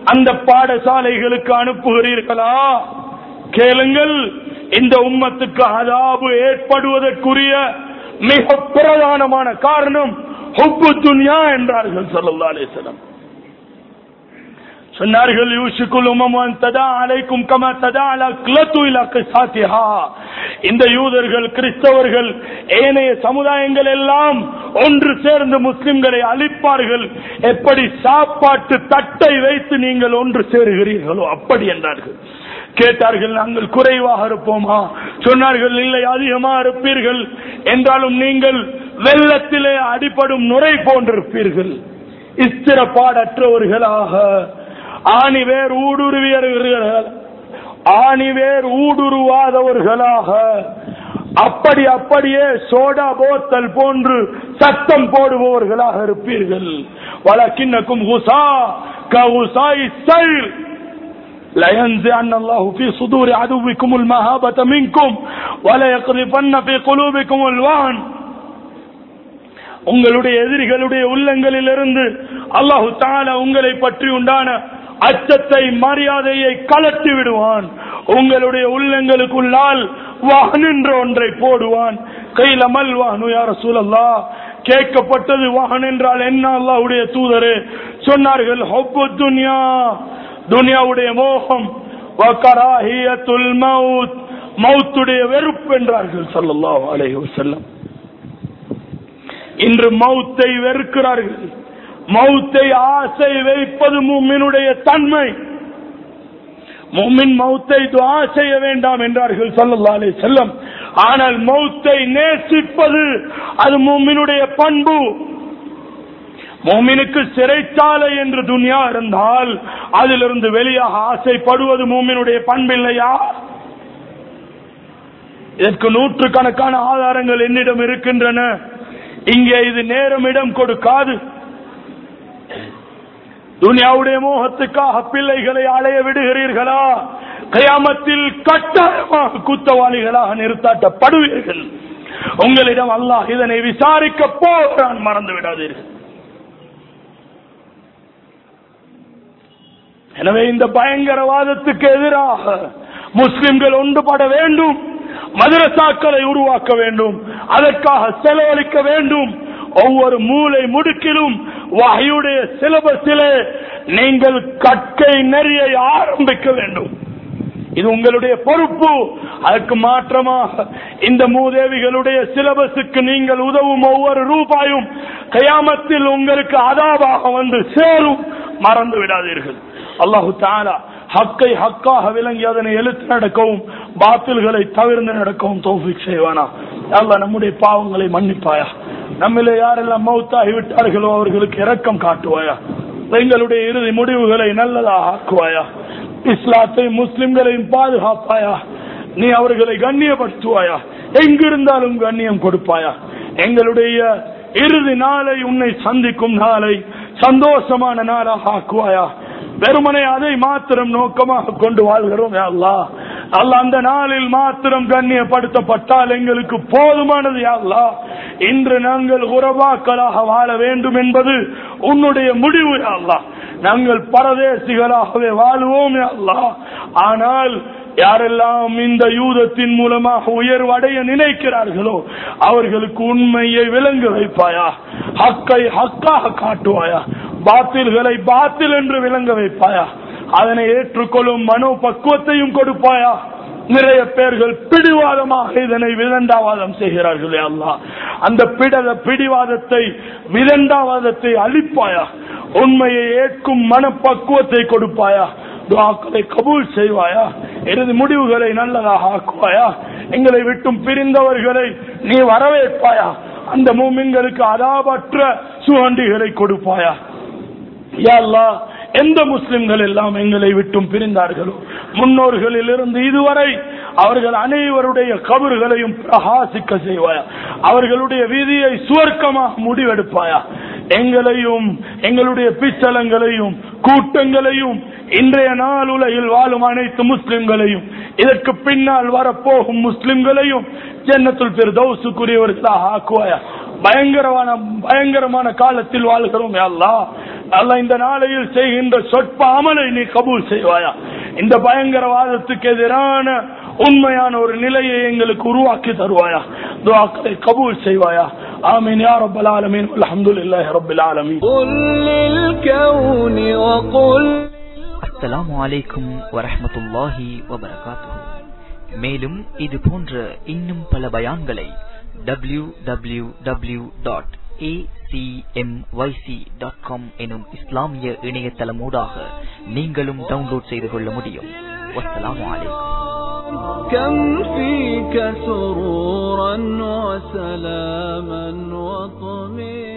அந்த பாடசாலைகளுக்கு அனுப்புகிறீர்களா கேளுங்கள் இந்த உம்மத்துக்கு அதாபு ஏற்படுவதற்குரிய மிக பிரதானமான காரணம் ஹுப்பு துன்யா என்றார்கள் சல்லா அலிஸ்லாம் சொன்னார்கள் யூசுக்குல் உமமான் ததா அலைக்கும் கம ததா அலக்லத்து இலக்கு சாத்தியா இந்த யூதர்கள் கிறிஸ்தவர்கள் ஏனைய சமுதாயங்கள் எல்லாம் ஒன்று சேர்ந்து முஸ்லிம்களை அழிப்பார்கள் எப்படி சாப்பாட்டு தட்டை வைத்து நீங்கள் ஒன்று சேருகிறீர்களோ அப்படி என்றார்கள் கேட்டார்கள் நாங்கள் குறைவாக இருப்போமா சொன்னார்கள் இல்லை அதிகமா இருப்பீர்கள் என்றாலும் நீங்கள் வெள்ளத்திலே அடிபடும் நுரை போன்றிருப்பீர்கள் இஸ்திரப்பாடற்றவர்களாக ஆணிவேர் ஊடுருவியர்கள் ஆணிவேர் ஊடுருவாதவர்களாக அப்படி அப்படியே சோடா போத்தல் போன்று சத்தம் போடுபவர்களாக இருப்பீர்கள் வழக்கின்னக்கும் ஹுசா கஹுசாய் சைல் لينزعن الله في صدور عدوكم المهابة منكم ولا يقذفن في قلوبكم الوهن உங்களுடைய எதிரிகளுடைய உள்ளங்களில் இருந்து அல்லாஹு தாலா உங்களை பற்றி உண்டான அச்சத்தை மரியாதையை கலட்டி விடுவான் உங்களுடைய உள்ளங்களுக்குள்ளால் வான் என்ற ஒன்றை போடுவான் கையில மல் வானு யார சூழல்லா கேட்கப்பட்டது வாகன் என்றால் என்ன அல்லாஹ்வுடைய தூதரே சொன்னார்கள் ஹொப்பு துன்யா துனியாவுடைய மோகம் வக்கராஹியத்துல் மவுத் மவுத்துடைய வெறுப்பு என்றார்கள் ஸல்லல்லாஹு அலைஹி வஸல்லம் இன்று மௌத்தை வெறுக்கிறார்கள் மௌத்தை ஆசை வைப்பது மும்மினுடைய தன்மை மும்மின் மௌத்தை துஆ செய்ய வேண்டாம் என்றார்கள் ஸல்லல்லாஹு அலைஹி வஸல்லம் ஆனால் மௌத்தை நேசிப்பது அது மும்மினுடைய பண்பு மூமினுக்கு சிறைச்சாலை என்று துனியா இருந்தால் அதிலிருந்து வெளியாக ஆசைப்படுவது மூமினுடைய பண்பில்லையா இதற்கு நூற்றுக்கணக்கான ஆதாரங்கள் என்னிடம் இருக்கின்றன இங்கே இது நேரம் இடம் கொடுக்காது துனியாவுடைய மோகத்துக்காக பிள்ளைகளை அலைய விடுகிறீர்களா கயாமத்தில் கட்டாயமாக குத்தவாளிகளாக நிறுத்தாட்டப்படுவீர்கள் உங்களிடம் அல்லாஹ் இதனை விசாரிக்க போகிறான் மறந்து விடாதீர்கள் எனவே இந்த பயங்கரவாதத்துக்கு எதிராக முஸ்லிம்கள் ஒன்றுபட வேண்டும் மதரசாக்களை உருவாக்க வேண்டும் அதற்காக செலவழிக்க வேண்டும் ஒவ்வொரு மூளை முடுக்கிலும் வகையுடைய சிலபஸிலே நீங்கள் கற்கை நெறியை ஆரம்பிக்க வேண்டும் இது உங்களுடைய பொறுப்பு அதற்கு மாற்றமாக இந்த மூதேவிகளுடைய சிலபஸுக்கு நீங்கள் உதவும் ஒவ்வொரு ரூபாயும் கயாமத்தில் உங்களுக்கு அதாபாக வந்து சேரும் மறந்து விடாதீர்கள் அல்லாஹு தாலா ஹக்கை ஹக்காக விளங்கி அதனை எழுத்து நடக்கவும் பாத்தில்களை தவிர்த்து நடக்கவும் தௌஃபிக் செய்வானா அல்லாஹ் நம்முடைய பாவங்களை மன்னிப்பாயா நம்மிலே யாரெல்லாம் மௌத்தாகி விட்டார்களோ அவர்களுக்கு இரக்கம் காட்டுவாயா எங்களுடைய இறுதி முடிவுகளை நல்லதாக ஆக்குவாயா இஸ்லாத்தை முஸ்லிம்களையும் பாதுகாப்பாயா நீ அவர்களை கண்ணியப்படுத்துவாயா எங்கிருந்தாலும் கண்ணியம் கொடுப்பாயா எங்களுடைய இறுதி நாளை உன்னை சந்திக்கும் நாளை சந்தோஷமான நாளாக ஆக்குவாயா வெறுமனை அதை மாத்திரம் நோக்கமாக கொண்டு வாழ்கிறோம் யா அல்லாஹ் அல்லாஹ் அந்த நாளில் மாத்திரம் கண்ணியப்படுத்தப்பட்டால் எங்களுக்கு போதுமானது யா அல்லாஹ் இன்று நாங்கள் உறவாக்களாக வாழ வேண்டும் என்பது உன்னுடைய முடிவு யா அல்லாஹ் நாங்கள் பரதேசிகளாகவே வாழ்வோம் யா அல்லாஹ் ஆனால் யாரெல்லாம் இந்த யூதத்தின் மூலமாக உயர்வடைய நினைக்கிறார்களோ அவர்களுக்கு உண்மையை விளங்க வைப்பாயா ஹக்கை ஹக்காக காட்டுவாயா பாத்தில்களை பாத்தில் என்று விளங்க வைப்பாயா அதனை ஏற்றுக்கொள்ளும் மனோ பக்குவத்தையும் கொடுப்பாயா நிறைய பேர்கள் பிடிவாதமாக இதனை விதண்டாவாதம் செய்கிறார்கள் யா அல்லாஹ் அந்த பிடத பிடிவாதத்தை விதண்டாவாதத்தை அழிப்பாயா உண்மையை ஏற்கும் மனப்பக்குவத்தை கொடுப்பாயா துவாக்களை கபூல் செய்வாயா இறுதி முடிவுகளை நல்லதாக ஆக்குவாயா எங்களை விட்டும் பிரிந்தவர்களை நீ வரவேற்பாயா அந்த மூமின்களுக்கு அதாபற்ற சுகண்டிகளை கொடுப்பாயா யா அல்லாஹ் எந்த முஸ்லிம்கள் எல்லாம் எங்களை விட்டும் பிரிந்தார்களோ முன்னோர்களில் இருந்து இதுவரை அவர்கள் அனைவருடைய கபறுகளையும் பிரகாசிக்க செய்வாயா அவர்களுடைய விதியை சுவர்க்கமாக முடிவெடுப்பாயா எங்களையும் எங்களுடைய பிச்சலங்களையும் கூட்டங்களையும் இன்றைய நாள் உலகில் வாழும் அனைத்து முஸ்லிம்களையும் இதற்கு பின்னால் வரப்போகும் முஸ்லிம்களையும் ஜன்னத்துல் பெரு தௌசுக்குரியவர்களாக ஆக்குவாயா பயங்கரமான பயங்கரமான காலத்தில் வாழ்கிறோம் யா அல்லாஹ் அல்ல இந்த நாளையில் செய்கின்ற சொற்ப அமலை நீ கபூல் செய்வாயா இந்த பயங்கரவாதத்துக்கு எதிரான உண்மையான ஒரு நிலையை எங்களுக்கு உருவாக்கி தருவாயா துவாக்களை கபூல் செய்வாயா ஆமீன் யா ரப்பல் ஆலமீன் அல்ஹம்துலில்லாஹி ரப்பில் ஆலமீன் قل للكون وقل அஸ்ஸலாமு அலைக்கும் வரஹ்மத்துல்லாஹி வபரகாத்துஹு மேலும் இது போன்ற இன்னும் பல பயான்களை W W W dot dot com எனும் இஸ்லாமிய இணையதளமூடாக நீங்களும் டவுன்லோட் செய்து கொள்ள முடியும் வஸ்ஸலாமு அலைக்கும் كم فيك سرورا وسلاما وطمئنا